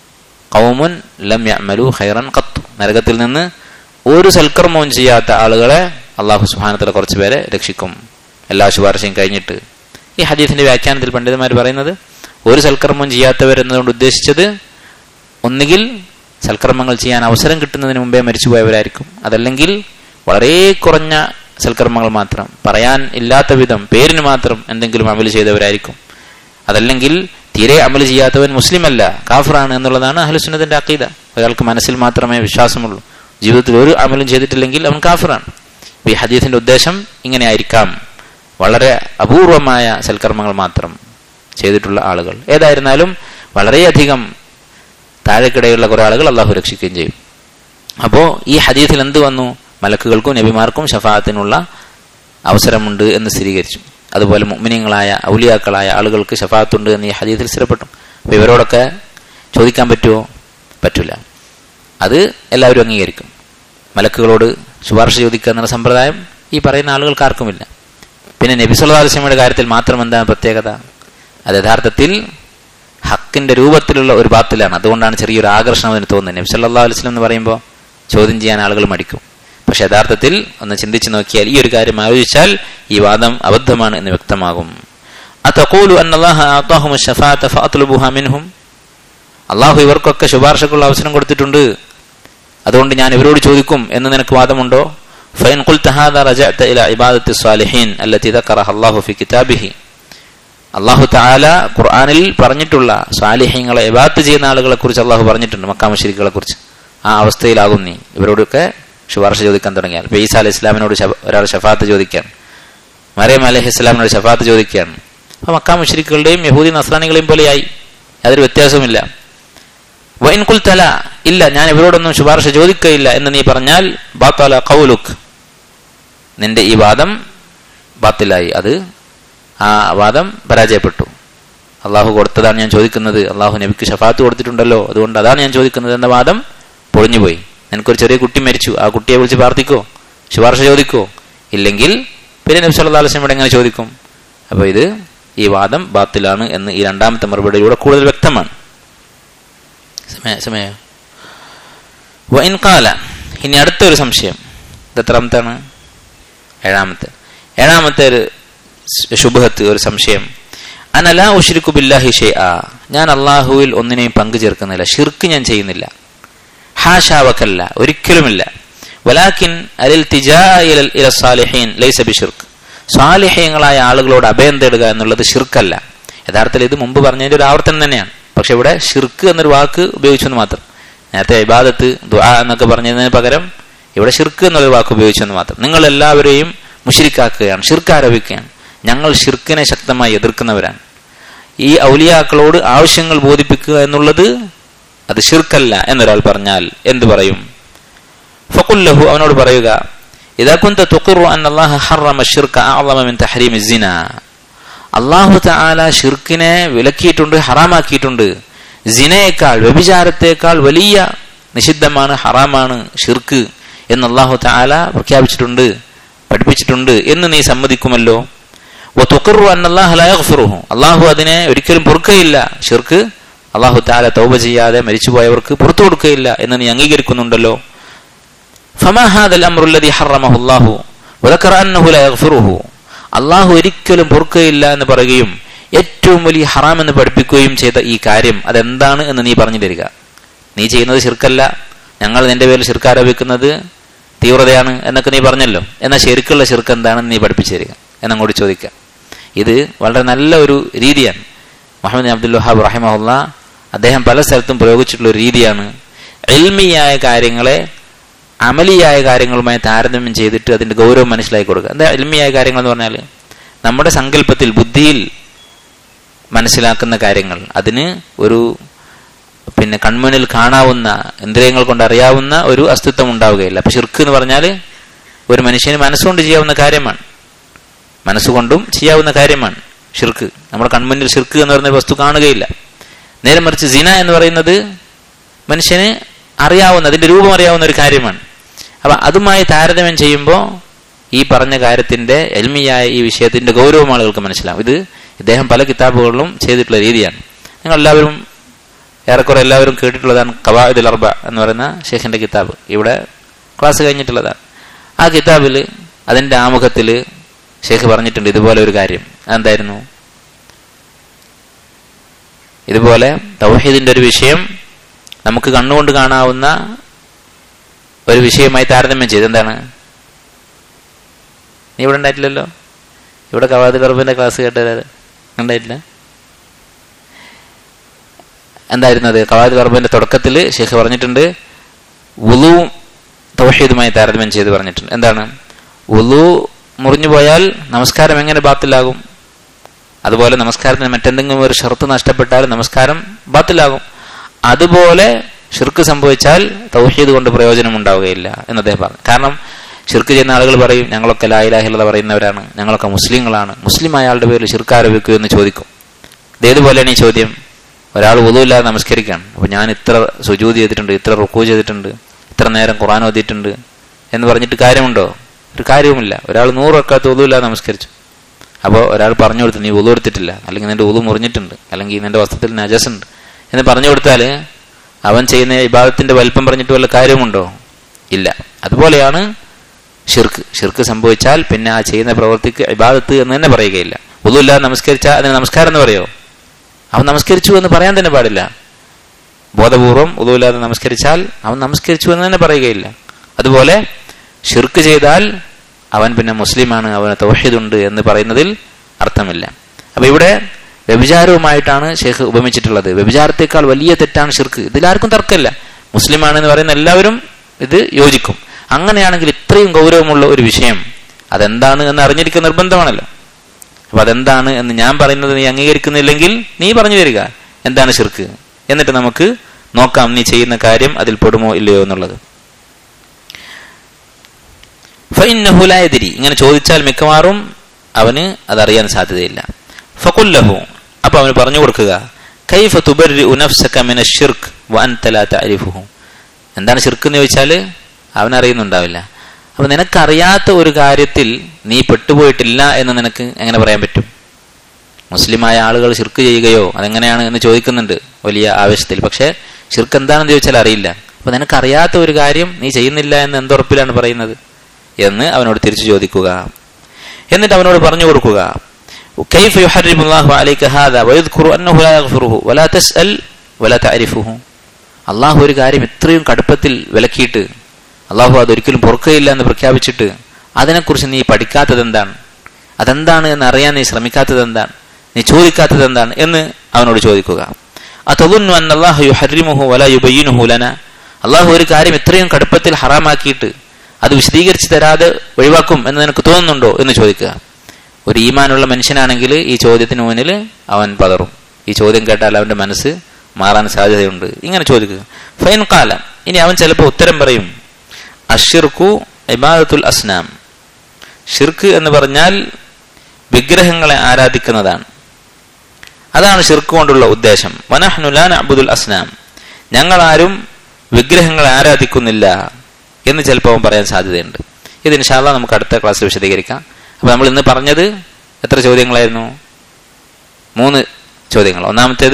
ഖൗമുൻ ലം യഅമലു ഖൈറൻ ഖത്തു നരകത്തിൽ നിന്ന് ഒരു സൽക്കർമ്മവും ചെയ്യാത്ത ആളുകളെ അള്ളാഹു സുബ്ഹാനഹു കുറച്ച് പേരെ രക്ഷിക്കും എല്ലാ ശുപാർശയും കഴിഞ്ഞിട്ട് ഈ ഹദീസിന്റെ വ്യാഖ്യാനത്തിൽ പണ്ഡിതന്മാർ പറയുന്നത് ഒരു സൽക്കർമ്മം ചെയ്യാത്തവർ എന്നതുകൊണ്ട് ഉദ്ദേശിച്ചത് ഒന്നുകിൽ സൽക്കർമ്മങ്ങൾ ചെയ്യാൻ അവസരം കിട്ടുന്നതിന് മുമ്പേ മരിച്ചുപോയവരായിരിക്കും അതല്ലെങ്കിൽ വളരെ കുറഞ്ഞ സൽക്കർമ്മങ്ങൾ മാത്രം പറയാൻ ഇല്ലാത്ത വിധം പേരിന് മാത്രം എന്തെങ്കിലും അമൽ ചെയ്തവരായിരിക്കും അതല്ലെങ്കിൽ തീരെ അമൽ ചെയ്യാത്തവൻ മുസ്ലിം അല്ല കാഫറാണ് എന്നുള്ളതാണ് അഹ്ലുസുന്നത്തിന്റെ അക്കീദ ഒരാൾക്ക് മനസ്സിൽ മാത്രമേ വിശ്വാസമുള്ളൂ ജീവിതത്തിൽ ഒരു അമലും ചെയ്തിട്ടില്ലെങ്കിൽ അവൻ കാഫറാണ് ഈ ഹദീസിന്റെ ഉദ്ദേശം ഇങ്ങനെ ആയിരിക്കാം വളരെ അപൂർവമായ സൽക്കർമ്മങ്ങൾ മാത്രം ചെയ്തിട്ടുള്ള ആളുകൾ ഏതായിരുന്നാലും വളരെയധികം താഴെക്കിടയുള്ള കുറെ ആളുകൾ അള്ളാഹു രക്ഷിക്കുകയും ചെയ്യും അപ്പോൾ ഈ ഹദീസിൽ എന്ത് വന്നു മലക്കുകൾക്കും നബിമാർക്കും ഷഫാത്തിനുള്ള അവസരമുണ്ട് എന്ന് സ്ഥിരീകരിച്ചു അതുപോലെ മുഗ്മിനിയങ്ങളായ ഔലിയാക്കളായ ആളുകൾക്ക് ഷഫാത്തുണ്ട് എന്ന് ഈ ഹദീസിൽ സ്ഥിരപ്പെട്ടു അപ്പോൾ ഇവരോടൊക്കെ ചോദിക്കാൻ പറ്റുമോ പറ്റില്ല അത് എല്ലാവരും അംഗീകരിക്കും മലക്കുകളോട് ശുപാർശ ചോദിക്കുക എന്നുള്ള സമ്പ്രദായം ഈ പറയുന്ന ആളുകൾക്ക് ആർക്കുമില്ല പിന്നെ നബി സല്ലല്ലാഹു അലൈഹി വസല്ലമയുടെ കാര്യത്തിൽ മാത്രം എന്താണ് പ്രത്യേകത അത് യഥാർത്ഥത്തിൽ ഹക്കിന്റെ രൂപത്തിലുള്ള ഒരു ബാത്തിലാണ് അതുകൊണ്ടാണ് ചെറിയൊരു ആകർഷണം അതിന് തോന്നുന്നത് നബി സല്ലല്ലാഹു അലൈഹി വസല്ലം എന്ന് പറയുമ്പോൾ ചോദ്യം ചെയ്യാൻ ആളുകൾ മടിക്കും പക്ഷെ യഥാർത്ഥത്തിൽ ഒന്ന് ചിന്തിച്ചു നോക്കിയാൽ ഈ ഒരു കാര്യം ആലോചിച്ചാൽ ഈ വാദം അബദ്ധമാണ് എന്ന് വ്യക്തമാകും അതഖൂലു അന്നല്ലാഹ ആതാഹും അഷ്ഫാഅത ഫഅത്ലുബുഹ മിൻഹും അള്ളാഹു ഇവർക്കൊക്കെ ശുപാർശക്കുള്ള അവസരം കൊടുത്തിട്ടുണ്ട് അതുകൊണ്ട് ഞാൻ ഇവരോട് ചോദിക്കും എന്ന് നിനക്ക് വാദമുണ്ടോ ഫൈൻ ഖുൽത ഹാദാ റജഅത ഇല ഇബാദത്തി സ്വാലിഹീൻ അല്ലതി ദക്കറഹ അല്ലാഹു ഫി കിതാബിഹി അള്ളാഹു താല ഖുർആനിൽ പറഞ്ഞിട്ടുള്ള സ്വാലിഹ്യങ്ങളെ ഇബാത്ത് ചെയ്യുന്ന ആളുകളെ കുറിച്ച് അള്ളാഹു പറഞ്ഞിട്ടുണ്ട് മക്കാമശ്ശേരികളെ കുറിച്ച് ആ അവസ്ഥയിലാകും നീ ഇവരോടൊക്കെ ശുപാർശ ചോദിക്കാൻ തുടങ്ങിയാൽ ഇപ്പൊ ഈസ അലൈഹി ഇസ്ലാമിനോട് ഒരാൾ ഷഫാത്ത് ചോദിക്കാൻ മറിയം അലഹി ഇസ്ലാമിനോട് ഷഫാത്ത് ചോദിക്കുകയാണ് അപ്പൊ മക്കാ മുഷരിക്കുകളുടെയും യഹൂദി നസ്രാനികളെയും പോലെയായി യാതൊരു വ്യത്യാസവുമില്ല വൈൻ കുൽത്തല ഇല്ല ഞാൻ ഇവരോടൊന്നും ശുപാർശ ചോദിക്കയില്ല എന്ന് നീ പറഞ്ഞാൽ ബാത്തല കൗലുക്ക് നിന്റെ ഈ വാദം ബാത്തിലായി അത് ആ വാദം പരാജയപ്പെട്ടു അള്ളാഹു കൊടുത്തതാണ് ഞാൻ ചോദിക്കുന്നത് അള്ളാഹു നബിക്ക് ഷഫാത്ത് കൊടുത്തിട്ടുണ്ടല്ലോ അതുകൊണ്ട് അതാണ് ഞാൻ ചോദിക്കുന്നത് എന്ന വാദം പൊളിഞ്ഞുപോയി നിനക്കൊരു ചെറിയ കുട്ടി മരിച്ചു ആ കുട്ടിയെ വിളിച്ച് പ്രാർത്ഥിക്കോ ശുപാർശ ചോദിക്കോ ഇല്ലെങ്കിൽ പിന്നെ നബി സല്ലല്ലാഹു അലൈഹി വസല്ലം എങ്ങനെ ചോദിക്കും അപ്പോൾ ഇത് ഈ വാദം ബാത്തിലാണ് എന്ന് ഈ രണ്ടാമത്തെ മറുപടിയിലൂടെ കൂടുതൽ വ്യക്തമാണ് സമയ സമയം വൈൻ കാല ഇനി അടുത്തൊരു സംശയം ഇത് എത്രാമത്താണ് ഏഴാമത്തെ ഏഴാമത്തെ ഒരു ശുഭഹത്ത് ഒരു സംശയം അനല ഉഷിരിക്കു ബില്ലാഹി ഷേ ആ ഞാൻ അള്ളാഹുവിൽ ഒന്നിനെയും പങ്കു ചേർക്കുന്നില്ല ഷിർക്ക് ഞാൻ ചെയ്യുന്നില്ല ഹാഷാവക്കല്ല ഒരിക്കലുമില്ല വലാക്കിൻ അലിൽ ഇല സാലിഹീൻ ലൈസ ബിഷിർക്ക് സ്വാലിഹ്യങ്ങളായ ആളുകളോട് അഭയം തേടുക എന്നുള്ളത് ഷിർക്കല്ല യഥാർത്ഥത്തിൽ ഇത് മുമ്പ് പറഞ്ഞതിന്റെ ഒരു ആവർത്തനം തന്നെയാണ് പക്ഷെ ഇവിടെ ഷിർക്ക് എന്നൊരു വാക്ക് ഉപയോഗിച്ചെന്ന് മാത്രം നേരത്തെ ഇബാദത്ത് ദുആ എന്നൊക്കെ പറഞ്ഞതിന് പകരം ഇവിടെ ഷിർക്ക് എന്നൊരു വാക്ക് ഉപയോഗിച്ചെന്ന് മാത്രം നിങ്ങൾ എല്ലാവരെയും മുഷിരിക്കാക്കുകയാണ് ഷിർക്ക് ആരോപിക്കുകയാണ് ഞങ്ങൾ ഷിർക്കിനെ ശക്തമായി എതിർക്കുന്നവരാണ് ഈ ഔലിയാക്കളോട് ആവശ്യങ്ങൾ ബോധിപ്പിക്കുക എന്നുള്ളത് അത് ഷിർക്കല്ല എന്നൊരാൾ പറഞ്ഞാൽ എന്തു പറയും ഫക്കുല്ലഹു അവനോട് പറയുക ഇതാ കുന്ത തുക്കിറു അൻ അള്ളാഹു ഹറമ ഷിർക്ക് അഅളമ മിൻ തഹരീമി സിന അള്ളാഹു തആല ഷിർക്കിനെ വിലക്കിയിട്ടുണ്ട് ഹറാമാക്കിയിട്ടുണ്ട് സിനയേക്കാൾ വ്യഭിചാരത്തേക്കാൾ വലിയ നിഷിദ്ധമാണ് ഹറാമാണ് ഷിർക്ക് എന്ന് അള്ളാഹു തആല പ്രഖ്യാപിച്ചിട്ടുണ്ട് പഠിപ്പിച്ചിട്ടുണ്ട് എന്ന് നീ സമ്മതിക്കുമല്ലോ വതുഖിറു അൻ അല്ലാഹു ലാ യഗ്ഫിറുഹു അള്ളാഹു അതിനെ ഒരിക്കലും പൊറുക്കയില്ല ഷിർക്ക് അള്ളാഹു താല തൗബ ചെയ്യാതെ മരിച്ചുപോയവർക്ക് പുറത്തു കൊടുക്കുകയില്ല എന്ന് നീ അംഗീകരിക്കുന്നുണ്ടല്ലോ ഫമാ ഹാദൽ അംറുല്ലദി ഹറമഹു അല്ലാഹു വദക്കറ അന്നഹു ലാ യഗ്ഫിറുഹു അള്ളാഹു ഒരിക്കലും പൊറുക്കുകയില്ല എന്ന് പറയുകയും ഏറ്റവും വലിയ ഹറാം എന്ന് പഠിപ്പിക്കുകയും ചെയ്ത ഈ കാര്യം അതെന്താണ് എന്ന് നീ പറഞ്ഞു തരിക നീ ചെയ്യുന്നത് ശിർക്കല്ല ഞങ്ങൾ നിന്റെ പേരിൽ ശിർക്ക് ആരോപിക്കുന്നത് തീവ്രതയാണ് എന്നൊക്കെ നീ പറഞ്ഞല്ലോ എന്നാൽ ശരിക്കുള്ള ശിർക്ക് എന്താണെന്ന് നീ പഠിപ്പിച്ചു തരിക എന്നങ്ങോട്ട് ചോദിക്കാം ഇത് വളരെ നല്ല ഒരു രീതിയാണ് മുഹമ്മദ് അബ്ദുൽ വഹാബ് റഹിമഹുല്ല അദ്ദേഹം പല സ്ഥലത്തും പ്രയോഗിച്ചിട്ടുള്ള ഒരു രീതിയാണ് എൽമിയായ കാര്യങ്ങളെ അമലിയായ കാര്യങ്ങളുമായി താരതമ്യം ചെയ്തിട്ട് അതിന്റെ ഗൗരവം മനസ്സിലാക്കി കൊടുക്കുക എന്താ എൽമിയായ കാര്യങ്ങൾ എന്ന് പറഞ്ഞാൽ നമ്മുടെ സങ്കല്പത്തിൽ ബുദ്ധിയിൽ മനസ്സിലാക്കുന്ന കാര്യങ്ങൾ അതിന് ഒരു പിന്നെ കൺമുന്നിൽ കാണാവുന്ന ഇന്ദ്രിയങ്ങൾ കൊണ്ട് അറിയാവുന്ന ഒരു അസ്തിത്വം ഉണ്ടാവുകയില്ല അപ്പൊ ഷിർക്ക് എന്ന് പറഞ്ഞാൽ ഒരു മനുഷ്യന് മനസ്സുകൊണ്ട് ചെയ്യാവുന്ന കാര്യമാണ് മനസ്സുകൊണ്ടും ചെയ്യാവുന്ന കാര്യമാണ് ഷിർക്ക് നമ്മുടെ കൺമുന്നിൽ ഷിർക്ക് എന്ന് പറയുന്ന വസ്തു കാണുകയില്ല നേരെ മറിച്ച് സിന എന്ന് പറയുന്നത് മനുഷ്യന് അറിയാവുന്ന അതിന്റെ രൂപം അറിയാവുന്ന ഒരു കാര്യമാണ് അപ്പൊ അതുമായി താരതമ്യം ചെയ്യുമ്പോൾ ഈ പറഞ്ഞ കാര്യത്തിന്റെ എൽമിയായ ഈ വിഷയത്തിന്റെ ഗൗരവം ആളുകൾക്ക് മനസ്സിലാവും ഇത് ഇദ്ദേഹം പല കിതാബുകളിലും ചെയ്തിട്ടുള്ള രീതിയാണ് നിങ്ങൾ എല്ലാവരും ഏറെക്കുറെ എല്ലാവരും കേട്ടിട്ടുള്ളതാണ് കവാദുൽ അർബ എന്ന് പറയുന്ന ഷെയ്ഖിന്റെ കിതാബ് ഇവിടെ ക്ലാസ് കഴിഞ്ഞിട്ടുള്ളതാണ് ആ കിതാബിൽ അതിന്റെ ആമുഖത്തിൽ ഷെയ്ഖ് പറഞ്ഞിട്ടുണ്ട് ഇതുപോലെ ഒരു കാര്യം എന്തായിരുന്നു ഇതുപോലെ തൗഹീദിന്റെ ഒരു വിഷയം നമുക്ക് കണ്ണുകൊണ്ട് കാണാവുന്ന ഒരു വിഷയമായി താരതമ്യം ചെയ്ത് എന്താണ് നീ ഇവിടെ ഉണ്ടായിട്ടില്ലല്ലോ ഇവിടെ കവാദ് കറുപ്പിന്റെ ക്ലാസ് കേട്ടത് ഉണ്ടായിട്ടില്ല എന്തായിരുന്നു അത് കവാദ് കറുപ്പിന്റെ തുടക്കത്തിൽ ഷെയ്ഖ് പറഞ്ഞിട്ടുണ്ട് ഉലു തൗഹീദുമായി താരതമ്യം ചെയ്ത് പറഞ്ഞിട്ടുണ്ട് എന്താണ് ഉലു മുറിഞ്ഞു പോയാൽ നമസ്കാരം എങ്ങനെ ബാത്തിലാകും അതുപോലെ നമസ്കാരത്തിന് മറ്റെന്തെങ്കിലും ഒരു ഷർത്ത് നഷ്ടപ്പെട്ടാൽ നമസ്കാരം ബാത്തിലാകും അതുപോലെ ഷിർക്ക് സംഭവിച്ചാൽ തൗഹീദ് കൊണ്ട് പ്രയോജനം ഉണ്ടാവുകയില്ല എന്ന് അദ്ദേഹം പറഞ്ഞു കാരണം ഷിർക്ക് ചെയ്യുന്ന ആളുകൾ പറയും ഞങ്ങളൊക്കെ ലായിലാഹിലത പറയുന്നവരാണ് ഞങ്ങളൊക്കെ മുസ്ലിങ്ങളാണ് മുസ്ലിം അയാളുടെ പേരിൽ ഷിർക്ക് ആരോപിക്കൂ എന്ന് ചോദിക്കും ഇതേതുപോലെയാണ് ഈ ചോദ്യം ഒരാൾ ഒതുമില്ലാതെ നമസ്കരിക്കുകയാണ് അപ്പൊ ഞാൻ ഇത്ര സുജൂതി ചെയ്തിട്ടുണ്ട് ഇത്ര റുക്കു ചെയ്തിട്ടുണ്ട് ഇത്ര നേരം ഖുറാൻ ഓതിയിട്ടുണ്ട് എന്ന് പറഞ്ഞിട്ട് കാര്യമുണ്ടോ ഒരു കാര്യവുമില്ല ഒരാൾ നൂറ് വെക്കാത്ത ഒതുമില്ലാതെ നമസ്കരിച്ചു അപ്പോൾ ഒരാൾ പറഞ്ഞു കൊടുത്തു നീ ഉളു എടുത്തിട്ടില്ല അല്ലെങ്കിൽ നിന്റെ ഉളു മുറിഞ്ഞിട്ടുണ്ട് അല്ലെങ്കിൽ നിന്റെ വസ്ത്രത്തിൽ നജസുണ്ട് എന്ന് പറഞ്ഞു കൊടുത്താൽ അവൻ ചെയ്യുന്ന ഇബാദത്തിന്റെ വലിപ്പം പറഞ്ഞിട്ട് വല്ല കാര്യമുണ്ടോ ഇല്ല അതുപോലെയാണ് ഷിർക്ക് ഷിർക്ക് സംഭവിച്ചാൽ പിന്നെ ആ ചെയ്യുന്ന പ്രവൃത്തിക്ക് ഇബാദത്ത് എന്ന് തന്നെ പറയുകയില്ല ഒന്നുമില്ലാതെ നമസ്കരിച്ചാൽ അതിന് നമസ്കാരം എന്ന് പറയോ അവൻ നമസ്കരിച്ചു എന്ന് പറയാൻ തന്നെ പാടില്ല ബോധപൂർവം ഒന്നുമില്ലാതെ നമസ്കരിച്ചാൽ അവൻ നമസ്കരിച്ചു എന്ന് തന്നെ പറയുകയില്ല അതുപോലെ ഷിർക്ക് ചെയ്താൽ അവൻ പിന്നെ മുസ്ലിമാണ് അവന് തൗഹീദുണ്ട് എന്ന് പറയുന്നതിൽ അർത്ഥമില്ല അപ്പൊ ഇവിടെ വ്യഭിചാരവുമായിട്ടാണ് ഷെയ്ഖ് ഉപമിച്ചിട്ടുള്ളത് വ്യഭിചാരത്തെക്കാൾ വലിയ തെറ്റാണ് ഷിർക്ക് ഇതിലാർക്കും തർക്കമില്ല മുസ്ലിമാണെന്ന് പറയുന്ന എല്ലാവരും ഇത് യോജിക്കും അങ്ങനെയാണെങ്കിൽ ഇത്രയും ഗൗരവമുള്ള ഒരു വിഷയം അതെന്താണ് എന്ന് അറിഞ്ഞിരിക്കുന്ന നിർബന്ധമാണല്ലോ അപ്പൊ അതെന്താണ് എന്ന് ഞാൻ പറയുന്നത് നീ അംഗീകരിക്കുന്നില്ലെങ്കിൽ നീ പറഞ്ഞു തരിക എന്താണ് ഷിർക്ക് എന്നിട്ട് നമുക്ക് നോക്കാം നീ ചെയ്യുന്ന കാര്യം അതിൽ പെടുമോ ഇല്ലയോ എന്നുള്ളത് ഫൈനഹുലായതിരി ഇങ്ങനെ ചോദിച്ചാൽ മിക്കവാറും അവന് അതറിയാൻ സാധ്യതയില്ല ഫകുല്ലഹു അപ്പൊ അവന് പറഞ്ഞു കൊടുക്കുക കൈഫ തുബരി ഉനഫ്സക മിന ഷിർക്ക് വൻതലാ താരിഫുഹു എന്താണ് ഷിർക്ക് എന്ന് ചോദിച്ചാൽ അവൻ അറിയുന്നുണ്ടാവില്ല അപ്പൊ നിനക്കറിയാത്ത ഒരു കാര്യത്തിൽ നീ പെട്ടുപോയിട്ടില്ല എന്ന് നിനക്ക് എങ്ങനെ പറയാൻ പറ്റും മുസ്ലിമായ ആളുകൾ ഷിർക്ക് ചെയ്യുകയോ അതെങ്ങനെയാണ് എന്ന് ചോദിക്കുന്നുണ്ട് വലിയ ആവേശത്തിൽ പക്ഷെ ഷിർക്ക് എന്താണെന്ന് ചോദിച്ചാൽ അറിയില്ല അപ്പൊ നിനക്കറിയാത്ത ഒരു കാര്യം നീ ചെയ്യുന്നില്ല എന്ന് എന്തുറപ്പിലാണ് പറയുന്നത് എന്ന് അവനോട് തിരിച്ചു ചോദിക്കുക എന്നിട്ട് അവനോട് പറഞ്ഞു കൊടുക്കുക كيف يحرم الله عليك هذا ويذكر أنه لا يغفره ولا تسأل ولا تعرفه അള്ളാഹു ഒരു കാര്യം ഇത്രയും കടുപ്പത്തിൽ വിലക്കിയിട്ട് അള്ളാഹു അതൊരിക്കലും പൊറുക്കുകയില്ല എന്ന് പ്രഖ്യാപിച്ചിട്ട് അതിനെക്കുറിച്ച് നീ പഠിക്കാത്തത് എന്താണ് അതെന്താണ് എന്ന് അറിയാൻ നീ ശ്രമിക്കാത്തത് എന്താണ് നീ ചോദിക്കാത്തത് എന്താണ് എന്ന് അവനോട് ചോദിക്കുക അതൊന്നു അല്ലാഹു യുഹരിമുഹു വല യുബയ്യുനുഹു ലന അള്ളാഹു ഒരു കാര്യം ഇത്രയും കടുപ്പത്തിൽ ഹറാമാക്കിയിട്ട് അത് വിശദീകരിച്ച് തരാതെ ഒഴിവാക്കും എന്ന് നിനക്ക് തോന്നുന്നുണ്ടോ എന്ന് ചോദിക്കുക ഒരു ഈമാനുള്ള മനുഷ്യനാണെങ്കിൽ ഈ ചോദ്യത്തിന് മുന്നിൽ അവൻ പതറും ഈ ചോദ്യം കേട്ടാൽ അവന്റെ മനസ്സ് മാറാൻ സാധ്യതയുണ്ട് ഇങ്ങനെ ചോദിക്കുക ഫൈൻ കാലം ഇനി അവൻ ചിലപ്പോൾ ഉത്തരം പറയും അഷിർക്കു ഇബാദത്തുൽ അസ്നാം ഷിർക്ക് എന്ന് പറഞ്ഞാൽ വിഗ്രഹങ്ങളെ ആരാധിക്കുന്നതാണ് അതാണ് ഷിർക്ക് കൊണ്ടുള്ള ഉദ്ദേശം വനഹ്നുലാൻ അബുദുൽ അസ്നാം ഞങ്ങളാരും വിഗ്രഹങ്ങളെ ആരാധിക്കുന്നില്ല എന്ന് ചിലപ്പോൾ അവൻ പറയാൻ സാധ്യതയുണ്ട് ഇത് ഇൻഷാല്ല നമുക്ക് അടുത്ത ക്ലാസ്സിൽ വിശദീകരിക്കാം അപ്പൊ നമ്മൾ ഇന്ന് പറഞ്ഞത് എത്ര ചോദ്യങ്ങളായിരുന്നു മൂന്ന് ചോദ്യങ്ങൾ ഒന്നാമത്തേത്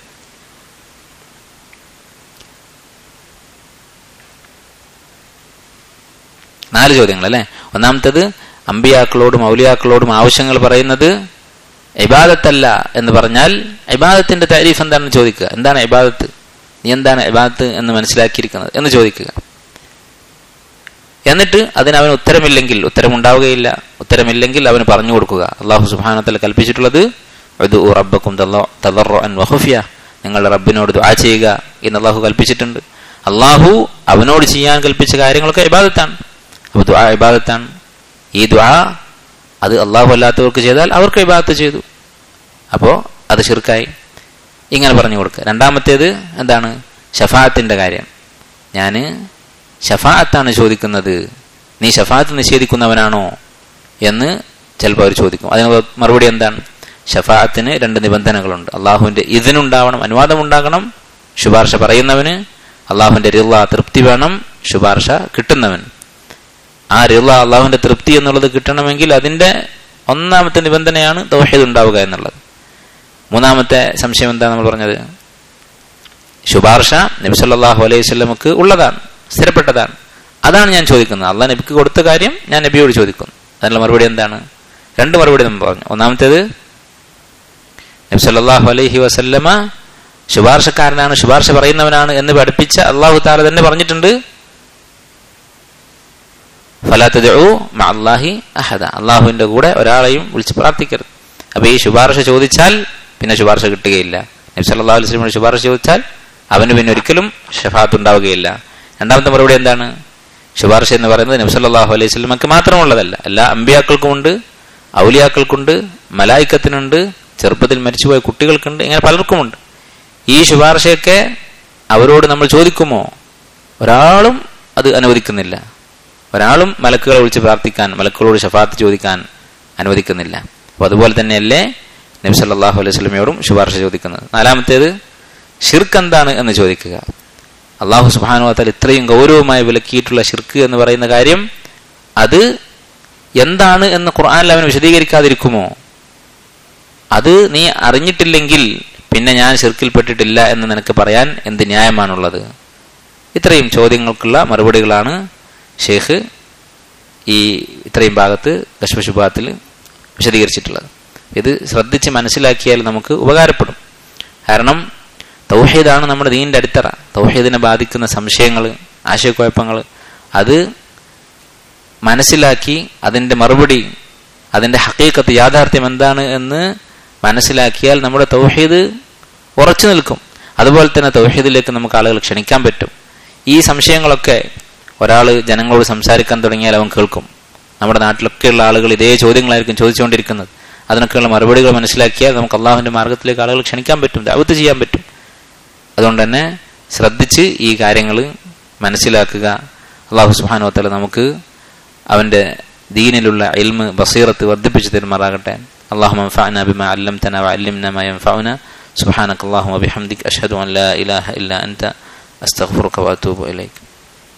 നാല് ചോദ്യങ്ങൾ അല്ലെ ഒന്നാമത്തേത് അമ്പിയാക്കളോടും ഔലിയാക്കളോടും ആവശ്യങ്ങൾ പറയുന്നത് ഇബാദത്തല്ല എന്ന് പറഞ്ഞാൽ ഇബാദത്തിന്റെ താരീഫ് എന്താണെന്ന് ചോദിക്കുക എന്താണ് ഇബാദത്ത് നീ എന്താണ് ഇബാദത്ത് എന്ന് മനസ്സിലാക്കിയിരിക്കുന്നത് എന്ന് ചോദിക്കുക എന്നിട്ട് അതിന് അവന് ഉത്തരമില്ലെങ്കിൽ ഉത്തരമുണ്ടാവുകയില്ല ഉത്തരമില്ലെങ്കിൽ അവന് പറഞ്ഞു കൊടുക്കുക അള്ളാഹു സുബാനത്തല്ല കൽപ്പിച്ചിട്ടുള്ളത് റബ്ബക്കും വഹുഫിയ നിങ്ങളുടെ റബ്ബിനോട് ദുആ ചെയ്യുക എന്ന് അള്ളാഹു കൽപ്പിച്ചിട്ടുണ്ട് അള്ളാഹു അവനോട് ചെയ്യാൻ കൽപ്പിച്ച കാര്യങ്ങളൊക്കെ ഇബാദത്താണ് അപ്പൊ ദുആ ഇബാദത്താണ് ഈ ദുആ അത് അള്ളാഹു അല്ലാത്തവർക്ക് ചെയ്താൽ അവർക്ക് ഇബാദത്ത് ചെയ്തു അപ്പോ അത് ഷിർക്കായി ഇങ്ങനെ പറഞ്ഞു കൊടുക്കുക രണ്ടാമത്തേത് എന്താണ് ഷഫാത്തിന്റെ കാര്യം ഞാന് ഷഫാഅത്താണ് ചോദിക്കുന്നത് നീ ഷഫാഅത്ത് നിഷേധിക്കുന്നവനാണോ എന്ന് ചിലപ്പോൾ അവർ ചോദിക്കും അതിന് മറുപടി എന്താണ് ഷഫാഅത്തിന് രണ്ട് നിബന്ധനകളുണ്ട് അള്ളാഹുവിന്റെ ഇതിനുണ്ടാവണം അനുവാദം ഉണ്ടാകണം ശുപാർശ പറയുന്നവന് അള്ളാഹുവിന്റെ റിള്ള തൃപ്തി വേണം ശുപാർശ കിട്ടുന്നവൻ ആ റിള്ള അള്ളാഹുവിന്റെ തൃപ്തി എന്നുള്ളത് കിട്ടണമെങ്കിൽ അതിന്റെ ഒന്നാമത്തെ നിബന്ധനയാണ് തൗഹീദ് ഉണ്ടാവുക എന്നുള്ളത് മൂന്നാമത്തെ സംശയം എന്താ നമ്മൾ പറഞ്ഞത് ശുപാർശ നബിസല്ലാഹു അലൈഹി സ്വലമക്ക് ഉള്ളതാണ് സ്ഥിരപ്പെട്ടതാണ് അതാണ് ഞാൻ ചോദിക്കുന്നത് അള്ളാഹ് നബിക്ക് കൊടുത്ത കാര്യം ഞാൻ നബിയോട് ചോദിക്കുന്നു അതിനുള്ള മറുപടി എന്താണ് രണ്ട് മറുപടി നമ്മൾ പറഞ്ഞു ഒന്നാമത്തേത് നബി സല്ലാഹു അലൈഹി വസല്ലമ ശുപാർശക്കാരനാണ് ശുപാർശ പറയുന്നവനാണ് എന്ന് പഠിപ്പിച്ച അള്ളാഹു താല തന്നെ പറഞ്ഞിട്ടുണ്ട് ഫലാത്തു അള്ളാഹി അഹദ അള്ളാഹുവിന്റെ കൂടെ ഒരാളെയും വിളിച്ച് പ്രാർത്ഥിക്കരുത് അപ്പൊ ഈ ശുപാർശ ചോദിച്ചാൽ പിന്നെ ശുപാർശ കിട്ടുകയില്ല നബി സല്ലാ അലൈഹി സ്വലമിയുടെ ശുപാർശ ചോദിച്ചാൽ അവന് പിന്നെ ഒരിക്കലും ഷഫാത്ത് ഉണ്ടാവുകയില്ല രണ്ടാമത്തെ മറുപടി എന്താണ് ശുപാർശ എന്ന് പറയുന്നത് നബ്സല്ലാഹു അലൈഹി സ്വലമക്ക് മാത്രമുള്ളതല്ല എല്ലാ അമ്പിയാക്കൾക്കുമുണ്ട് ഔലിയാക്കൾക്കുണ്ട് മലായിക്കത്തിനുണ്ട് ചെറുപ്പത്തിൽ മരിച്ചുപോയ കുട്ടികൾക്കുണ്ട് ഇങ്ങനെ പലർക്കുമുണ്ട് ഈ ശുപാർശയൊക്കെ അവരോട് നമ്മൾ ചോദിക്കുമോ ഒരാളും അത് അനുവദിക്കുന്നില്ല ഒരാളും മലക്കുകളെ വിളിച്ച് പ്രാർത്ഥിക്കാൻ മലക്കുകളോട് ഷഫാത്ത് ചോദിക്കാൻ അനുവദിക്കുന്നില്ല അപ്പൊ അതുപോലെ തന്നെയല്ലേ നബി സല്ലാഹു അലൈഹി സ്വലമയോടും ശുപാർശ ചോദിക്കുന്നത് നാലാമത്തേത് ഷിർക്ക് എന്താണ് എന്ന് ചോദിക്കുക അള്ളാഹു സുബാനുവാത്താൽ ഇത്രയും ഗൗരവമായി വിലക്കിയിട്ടുള്ള ഷിർക്ക് എന്ന് പറയുന്ന കാര്യം അത് എന്താണ് എന്ന് ഖുർആാനിൽ അവൻ വിശദീകരിക്കാതിരിക്കുമോ അത് നീ അറിഞ്ഞിട്ടില്ലെങ്കിൽ പിന്നെ ഞാൻ ഷിർക്കിൽപ്പെട്ടിട്ടില്ല എന്ന് നിനക്ക് പറയാൻ എന്ത് ന്യായമാണുള്ളത് ഇത്രയും ചോദ്യങ്ങൾക്കുള്ള മറുപടികളാണ് ഷെയ്ഖ് ഈ ഇത്രയും ഭാഗത്ത് കശ്മശുഭാത്തിൽ വിശദീകരിച്ചിട്ടുള്ളത് ഇത് ശ്രദ്ധിച്ച് മനസ്സിലാക്കിയാൽ നമുക്ക് ഉപകാരപ്പെടും കാരണം തൗഹീദാണ് നമ്മുടെ ദീനിന്റെ അടിത്തറ തൗഹീദിനെ ബാധിക്കുന്ന സംശയങ്ങൾ ആശയക്കുഴപ്പങ്ങൾ അത് മനസ്സിലാക്കി അതിന്റെ മറുപടി അതിന്റെ ഹക്കീക്കത്ത് യാഥാർത്ഥ്യം എന്താണ് എന്ന് മനസ്സിലാക്കിയാൽ നമ്മുടെ തൗഹീദ് ഉറച്ചു നിൽക്കും അതുപോലെ തന്നെ തൗഹീദിലേക്ക് നമുക്ക് ആളുകൾ ക്ഷണിക്കാൻ പറ്റും ഈ സംശയങ്ങളൊക്കെ ഒരാൾ ജനങ്ങളോട് സംസാരിക്കാൻ തുടങ്ങിയാൽ അവൻ കേൾക്കും നമ്മുടെ നാട്ടിലൊക്കെയുള്ള ആളുകൾ ഇതേ ചോദ്യങ്ങളായിരിക്കും ചോദിച്ചുകൊണ്ടിരിക്കുന്നത് അതിനൊക്കെയുള്ള മറുപടികൾ മനസ്സിലാക്കിയാൽ നമുക്ക് അള്ളാഹുവിന്റെ മാർഗത്തിലേക്ക് ആളുകൾ ക്ഷണിക്കാൻ പറ്റും ദാവത്ത് ചെയ്യാൻ പറ്റും അതുകൊണ്ട് തന്നെ ശ്രദ്ധിച്ച് ഈ കാര്യങ്ങൾ മനസ്സിലാക്കുക അള്ളാഹു സുബാനുവത്തല നമുക്ക് അവന്റെ ദീനിലുള്ള ഇൽമ് ബസീറത്ത് വർദ്ധിപ്പിച്ചു തരുമാറാകട്ടെ اللهم انفعنا بما علمتنا وعلمنا ما ينفعنا سبحانك اللهم وبحمدك أشهد أن لا إله إلا أنت أستغفرك وأتوب إليك